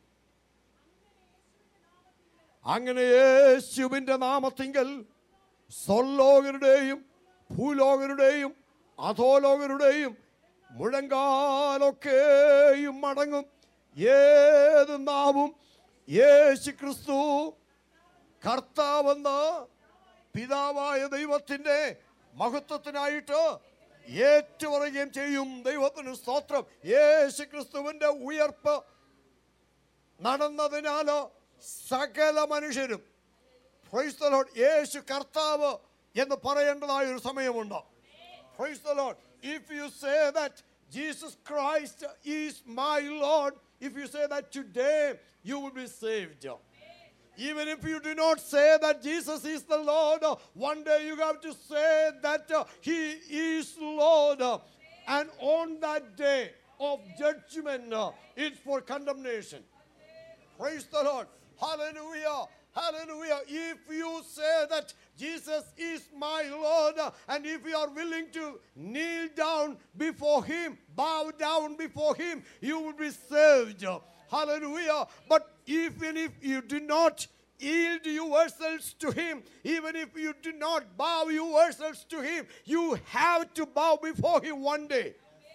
അങ്ങനെ യേശുവിൻ്റെ നാമത്തിങ്കൽ സ്വർലോകരുടെയും ഭൂലോകരുടെയും അധോലോകരുടെയും മുഴങ്കാലൊക്കെയും മടങ്ങും ഏത് നാവും യേശു ക്രിസ്തു കർത്താവെന്ന് പിതാവായ ദൈവത്തിൻ്റെ മഹത്വത്തിനായിട്ട് ഏറ്റുപറയുകയും ചെയ്യും ദൈവത്തിന് സ്തോത്രം യേശു ക്രിസ്തുവിൻ്റെ ഉയർപ്പ് നടന്നതിനാല് സകല മനുഷ്യരും Praise the Lord. യേശു കർത്താവ് എന്ന് പറയേണ്ടതായ ഒരു സമയമുണ്ട് Praise the Lord. If you say that Jesus Christ is my Lord, if you say that today, you will be saved. Even if you do not say that Jesus is the Lord, uh, one day you have to say that uh, He is Lord. Uh, And on that day of judgment, uh, it's for condemnation. Praise the Lord. Hallelujah. Hallelujah. If you say that Jesus is my Lord, uh, and if you are willing to kneel down before Him, bow down before Him, you will be saved. Hallelujah. But even if you do not yield yourselves to Him, even if you do not bow yourselves to Him, you have to bow before Him one day.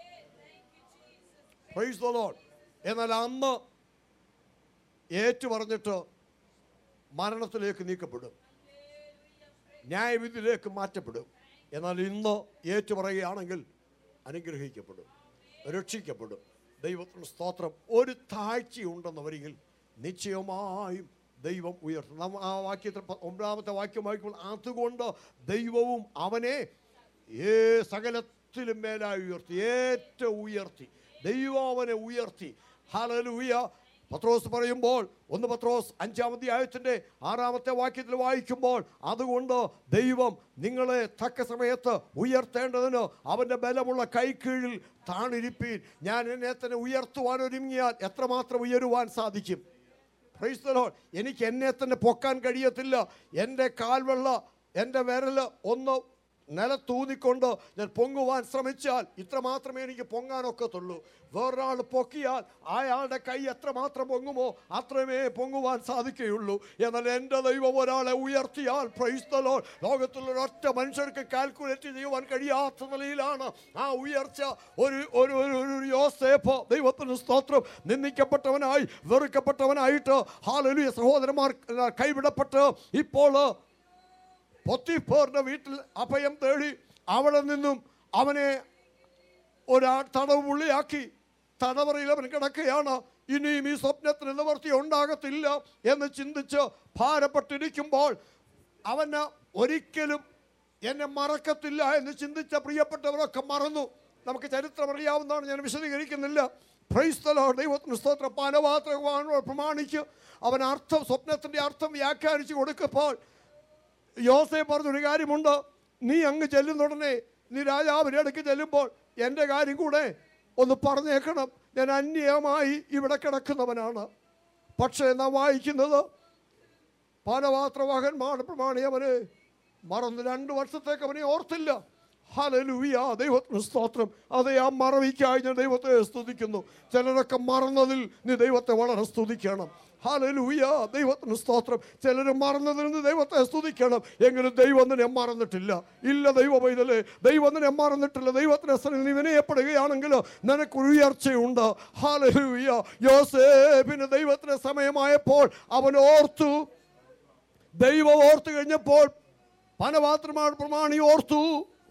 Praise the Lord. എന്നാൽ അന്ന് ഏറ്റു പറഞ്ഞിട്ട് മരണത്തിലേക്ക് നീക്കപ്പെടും ന്യായവിധിയിലേക്ക് മാറ്റപ്പെടും എന്നാൽ ഇന്ന് ഏറ്റു പറയുകയാണെങ്കിൽ അനുഗ്രഹിക്കപ്പെടും രക്ഷിക്കപ്പെടും ദൈവത്തിന് സ്തോത്രം ഒരു താഴ്ചയുണ്ടെന്ന് വരികിൽ നിശ്ചയമായും ദൈവം ഉയർത്തും നാം ആ വാക്യത്തിൽ പ- ഒമ്പതാമത്തെ വാക്യം വായിക്കുമ്പോൾ അതുകൊണ്ട് ദൈവവും അവനെ ഏ സകലത്തിലും മേലായി ഉയർത്തി ഏറ്റവും ഉയർത്തി ദൈവം അവനെ ഉയർത്തി ഹലലൂയ പത്രോസ് പറയുമ്പോൾ ഒന്ന് പത്രോസ് അഞ്ചാം അധ്യായത്തിൻ്റെ ആറാമത്തെ വാക്യത്തിൽ വായിക്കുമ്പോൾ അതുകൊണ്ട് ദൈവം നിങ്ങളെ തക്ക സമയത്ത് ഉയർത്തേണ്ടതിന് അവൻ്റെ ബലമുള്ള കൈക്കീഴിൽ താണിരിപ്പീൻ ഞാൻ എന്നെ തന്നെ ഉയർത്തുവാൻ ഒരുങ്ങിയാൽ എത്രമാത്രം ഉയരുവാൻ സാധിക്കും Praise the Lord. എനിക്ക് എന്നെ തന്നെ പൊക്കാൻ കഴിയത്തില്ല എൻ്റെ കാൽവെള്ള എൻ്റെ വിരൽ ഒന്ന് നിലത്തൂന്നിക്കൊണ്ട് ഞാൻ പൊങ്ങുവാൻ ശ്രമിച്ചാൽ ഇത്ര മാത്രമേ എനിക്ക് പൊങ്ങാനൊക്കത്തുള്ളൂ വേറൊരാൾ പൊക്കിയാൽ അയാളുടെ കൈ എത്രമാത്രം പൊങ്ങുമോ അത്രമേ പൊങ്ങുവാൻ സാധിക്കുകയുള്ളൂ എന്നാൽ എൻ്റെ ദൈവം ഒരാളെ ഉയർത്തിയാൽ പ്രൈസ്തലോ ലോകത്തുള്ള ഒറ്റ മനുഷ്യർക്ക് കാൽക്കുലേറ്റ് ചെയ്യുവാൻ കഴിയാത്ത നിലയിലാണ് ആ ഉയർച്ച ഒരു ഒരു ഒരു ഒരു യോസേഫ് ദൈവത്തിന് സ്തോത്രം നിന്ദിക്കപ്പെട്ടവനായി വെറുക്കപ്പെട്ടവനായിട്ട് ഹാലലുയ സഹോദരന്മാർ കൈവിടപ്പെട്ട് ഇപ്പോൾ പൊത്തിഫോറിന്റെ വീട്ടിൽ അഭയം തേടി അവിടെ നിന്നും അവനെ ഒരാ തടവ് പുള്ളിയാക്കി തടവറയിൽ അവൻ കിടക്കുകയാണ് ഇനിയും ഈ സ്വപ്നത്തിന് നിവർത്തി ഉണ്ടാകത്തില്ല എന്ന് ചിന്തിച്ച് ഭാരപ്പെട്ടിരിക്കുമ്പോൾ അവന് ഒരിക്കലും എന്നെ മറക്കത്തില്ല എന്ന് ചിന്തിച്ച പ്രിയപ്പെട്ടവരൊക്കെ മറന്നു നമുക്ക് ചരിത്രം അറിയാവുന്നതാണ് ഞാൻ വിശദീകരിക്കുന്നില്ല പ്രൈസ്തലോ ദൈവത്തിന് സ്തോത്രം പാനപാത്ര പ്രമാണിക്ക് അവൻ അർത്ഥം സ്വപ്നത്തിൻ്റെ അർത്ഥം വ്യാഖ്യാനിച്ചു കൊടുക്കുമ്പോൾ യോസെ പറഞ്ഞൊരു കാര്യമുണ്ട് നീ അങ്ങ് ചെല്ലുന്നുടനെ നീ രാജാവിൻ്റെ അടുക്ക് ചെല്ലുമ്പോൾ എൻ്റെ കാര്യം കൂടെ ഒന്ന് പറഞ്ഞേക്കണം ഞാൻ അന്യമായി ഇവിടെ കിടക്കുന്നവനാണ് പക്ഷേ നാം വായിക്കുന്നത് പാനപാത്രവാഹന്മാർ പ്രമാണി അവന് മറന്ന് രണ്ട് വർഷത്തേക്ക് അവനെ ഓർത്തില്ല ഹലലുവിയ ദൈവത്തിന് സ്തോത്രം അതെ ആ മറവിക്കായി ഞാൻ ദൈവത്തെ സ്തുതിക്കുന്നു ചിലരൊക്കെ മറന്നതിൽ നീ ദൈവത്തെ വളരെ സ്തുതിക്കണം ഹലലുവിയ ദൈവത്തിന് സ്തോത്രം ചിലർ മറന്നതിൽ നിന്ന് ദൈവത്തെ സ്തുതിക്കണം എങ്കിലും ദൈവം നിന്നെ മറന്നിട്ടില്ല ഇല്ല ദൈവ പൈതലേ ദൈവം നിന്നെ മറന്നിട്ടില്ല ദൈവത്തിന് സ്ഥലം നീ വിനയപ്പെടുകയാണെങ്കിൽ നിനക്ക് ഉയർച്ചയുണ്ട് ഹലലുവിയ യോസേഫിന് ദൈവത്തിന് സമയമായപ്പോൾ അവൻ ഓർത്തു ദൈവം ഓർത്തു കഴിഞ്ഞപ്പോൾ പനപാത്രമാണ് പ്രമാണി ഓർത്തു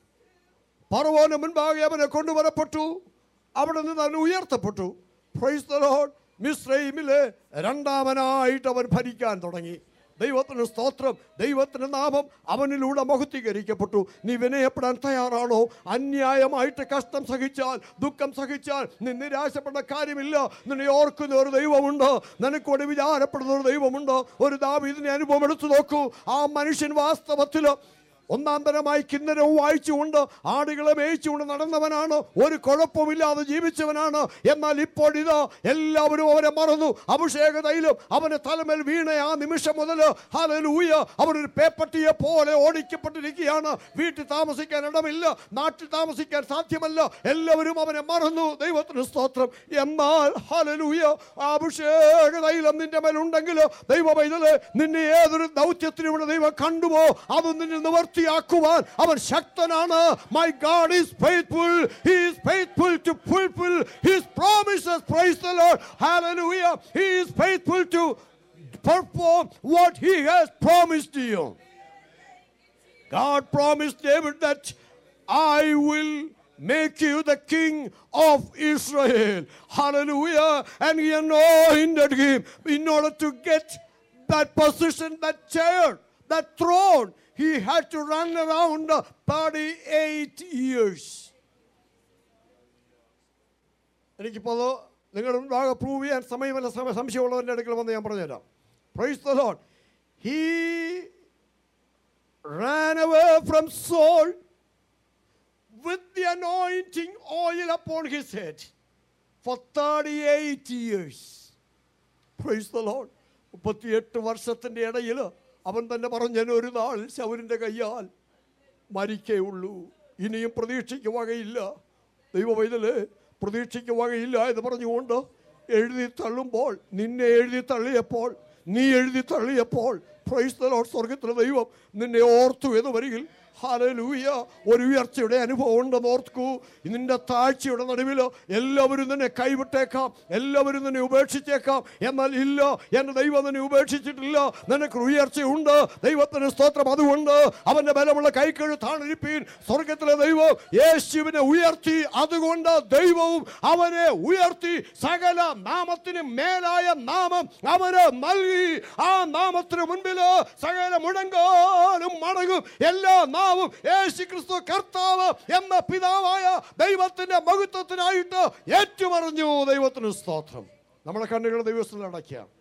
പറവോന് മുൻപാകെ അവനെ കൊണ്ടുവരപ്പെട്ടു അവിടെ നിന്ന് അവൻ ഉയർത്തപ്പെട്ടു പ്രൈസ് ദ ലോർഡ് മിസ്രൈമിലെ രണ്ടാമനായിട്ട് അവൻ ഭരിക്കാൻ തുടങ്ങി ദൈവത്തിന് സ്തോത്രം ദൈവത്തിന് നാമം അവനിലൂടെ മഹത്വീകരിക്കപ്പെട്ടു നീ വിനയപ്പെടാൻ തയ്യാറാണോ അന്യായമായിട്ട് കഷ്ടം സഹിച്ചാൽ ദുഃഖം സഹിച്ചാൽ നീ നിരാശപ്പെട്ട കാര്യമില്ല നിന്നെ ഓർക്കുന്ന ഒരു ദൈവമുണ്ട് നിനക്കൂടെ വിചാരപ്പെടുന്ന ഒരു ദൈവമുണ്ട് ഒരു ദാവീദിനെ അനുഭവം എടുത്തു നോക്കൂ ആ മനുഷ്യൻ വാസ്തവത്തിൽ ഒന്നാം തരമായി കിന്നരവും വായിച്ചുകൊണ്ട് ആടുകളെ മേയിച്ചുകൊണ്ട് നടന്നവനാണ് ഒരു കുഴപ്പമില്ലാതെ ജീവിച്ചവനാണ് എന്നാൽ ഇപ്പോൾ ഇത് എല്ലാവരും അവനെ മറന്നു അഭിഷേക തൈലം അവന് തലമേൽ വീണ ആ നിമിഷം മുതൽ ഹലലൂയ അവനൊരു പേപ്പട്ടിയെ പോലെ ഓടിക്കപ്പെട്ടിരിക്കുകയാണ് വീട്ടിൽ താമസിക്കാൻ ഇടമില്ല നാട്ടിൽ താമസിക്കാൻ സാധ്യമല്ല എല്ലാവരും അവനെ മറന്നു ദൈവത്തിന് സ്തോത്രം എന്നാൽ ഹലലൂയ ആ അഭിഷേക തൈലം നിന്റെ മേലുണ്ടെങ്കിൽ ദൈവ പൈതല് നിന്നെ ഏതൊരു ദൗത്യത്തിനും ഇവിടെ ദൈവം കണ്ടുവോ അത് നിന്നെ നിവർത്തിയാക്കുവാൻ അവൻ ശക്തനാണ് my God is faithful he is faithful to fulfil his promises praise the Lord hallelujah he is faithful to perform what he has promised to you God promised David that I will make you the king of Israel. Hallelujah. And he anointed him in order to get that position, that chair, that throne. He had to run around uh, 38 years. എനിക്കിപ്പോൾ അത് നിങ്ങളുടെ മുൻപാകെ prove ചെയ്യാൻ സമയമല്ല സമയ സംശയമുള്ളവരുടെ അടുക്കൽ വന്ന് ഞാൻ പറഞ്ഞുതരാം praise the Lord he ran away from Saul with the anointing oil upon his head for 38 years. Praise the Lord. മുപ്പത്തിയെട്ട് വർഷത്തിൻ്റെ ഇടയിൽ അവൻ തന്നെ പറഞ്ഞു "ഞാൻ ഒരു നാൾ ശൗരിൻ്റെ കയ്യാൽ മരിക്കേ ഉള്ളൂ ഇനിയും പ്രതീക്ഷയ്ക്ക് വകയില്ല ദൈവവൈതല് പ്രതീക്ഷയ്ക്ക് വകയില്ല എന്ന് പറഞ്ഞുകൊണ്ട് എഴുതി തള്ളുമ്പോൾ നിന്നെ എഴുതി തള്ളിയപ്പോൾ നീ എഴുതി തള്ളിയപ്പോൾ പ്രൈസ് ദ ലോർഡ് സ്വർഗത്തിലെ ദൈവം നിന്നെ ഓർത്തു എന്ന് വരികിൽ ഹല്ലേലൂയ ഒരു ഉയർച്ചയുടെ അനുഭവം ഉണ്ടെന്ന് ഓർക്കൂ നിന്റെ താഴ്ചയുടെ നടുവിൽ എല്ലാവരും നിന്നെ കൈവിട്ടേക്കാം എല്ലാവരും നിന്നെ ഉപേക്ഷിച്ചേക്കാം എന്നാൽ ഇല്ല എൻ്റെ ദൈവം നിന്നെ ഉപേക്ഷിച്ചിട്ടില്ല നിനക്ക് ഉയർച്ചയുണ്ട് ദൈവത്തിന് സ്തോത്രം അതുകൊണ്ട് അവന്റെ ബലമുള്ള കൈക്കഴുത്താണിരിപ്പീൻ സ്വർഗത്തിലെ ദൈവം യേശുവിനെ ഉയർത്തി അതുകൊണ്ട് ദൈവവും അവനെ ഉയർത്തി സകല നാമത്തിന് മേലായ നാമം അവന് നൽകി ആ നാമത്തിന് മുൻപിൽ സകല മുഴങ്കാലും മടങ്ങും എല്ലാ നാവും യേശു ക്രിസ്തു കർത്താവ് എന്ന പിതാവായ ദൈവത്തിന്റെ മഹത്വത്തിനായിട്ട് ഏറ്റുമറിഞ്ഞു ദൈവത്തിന് സ്തോത്രം നമ്മുടെ കണ്ണുകൾ ദൈവത്തിൽ അടയ്ക്കാം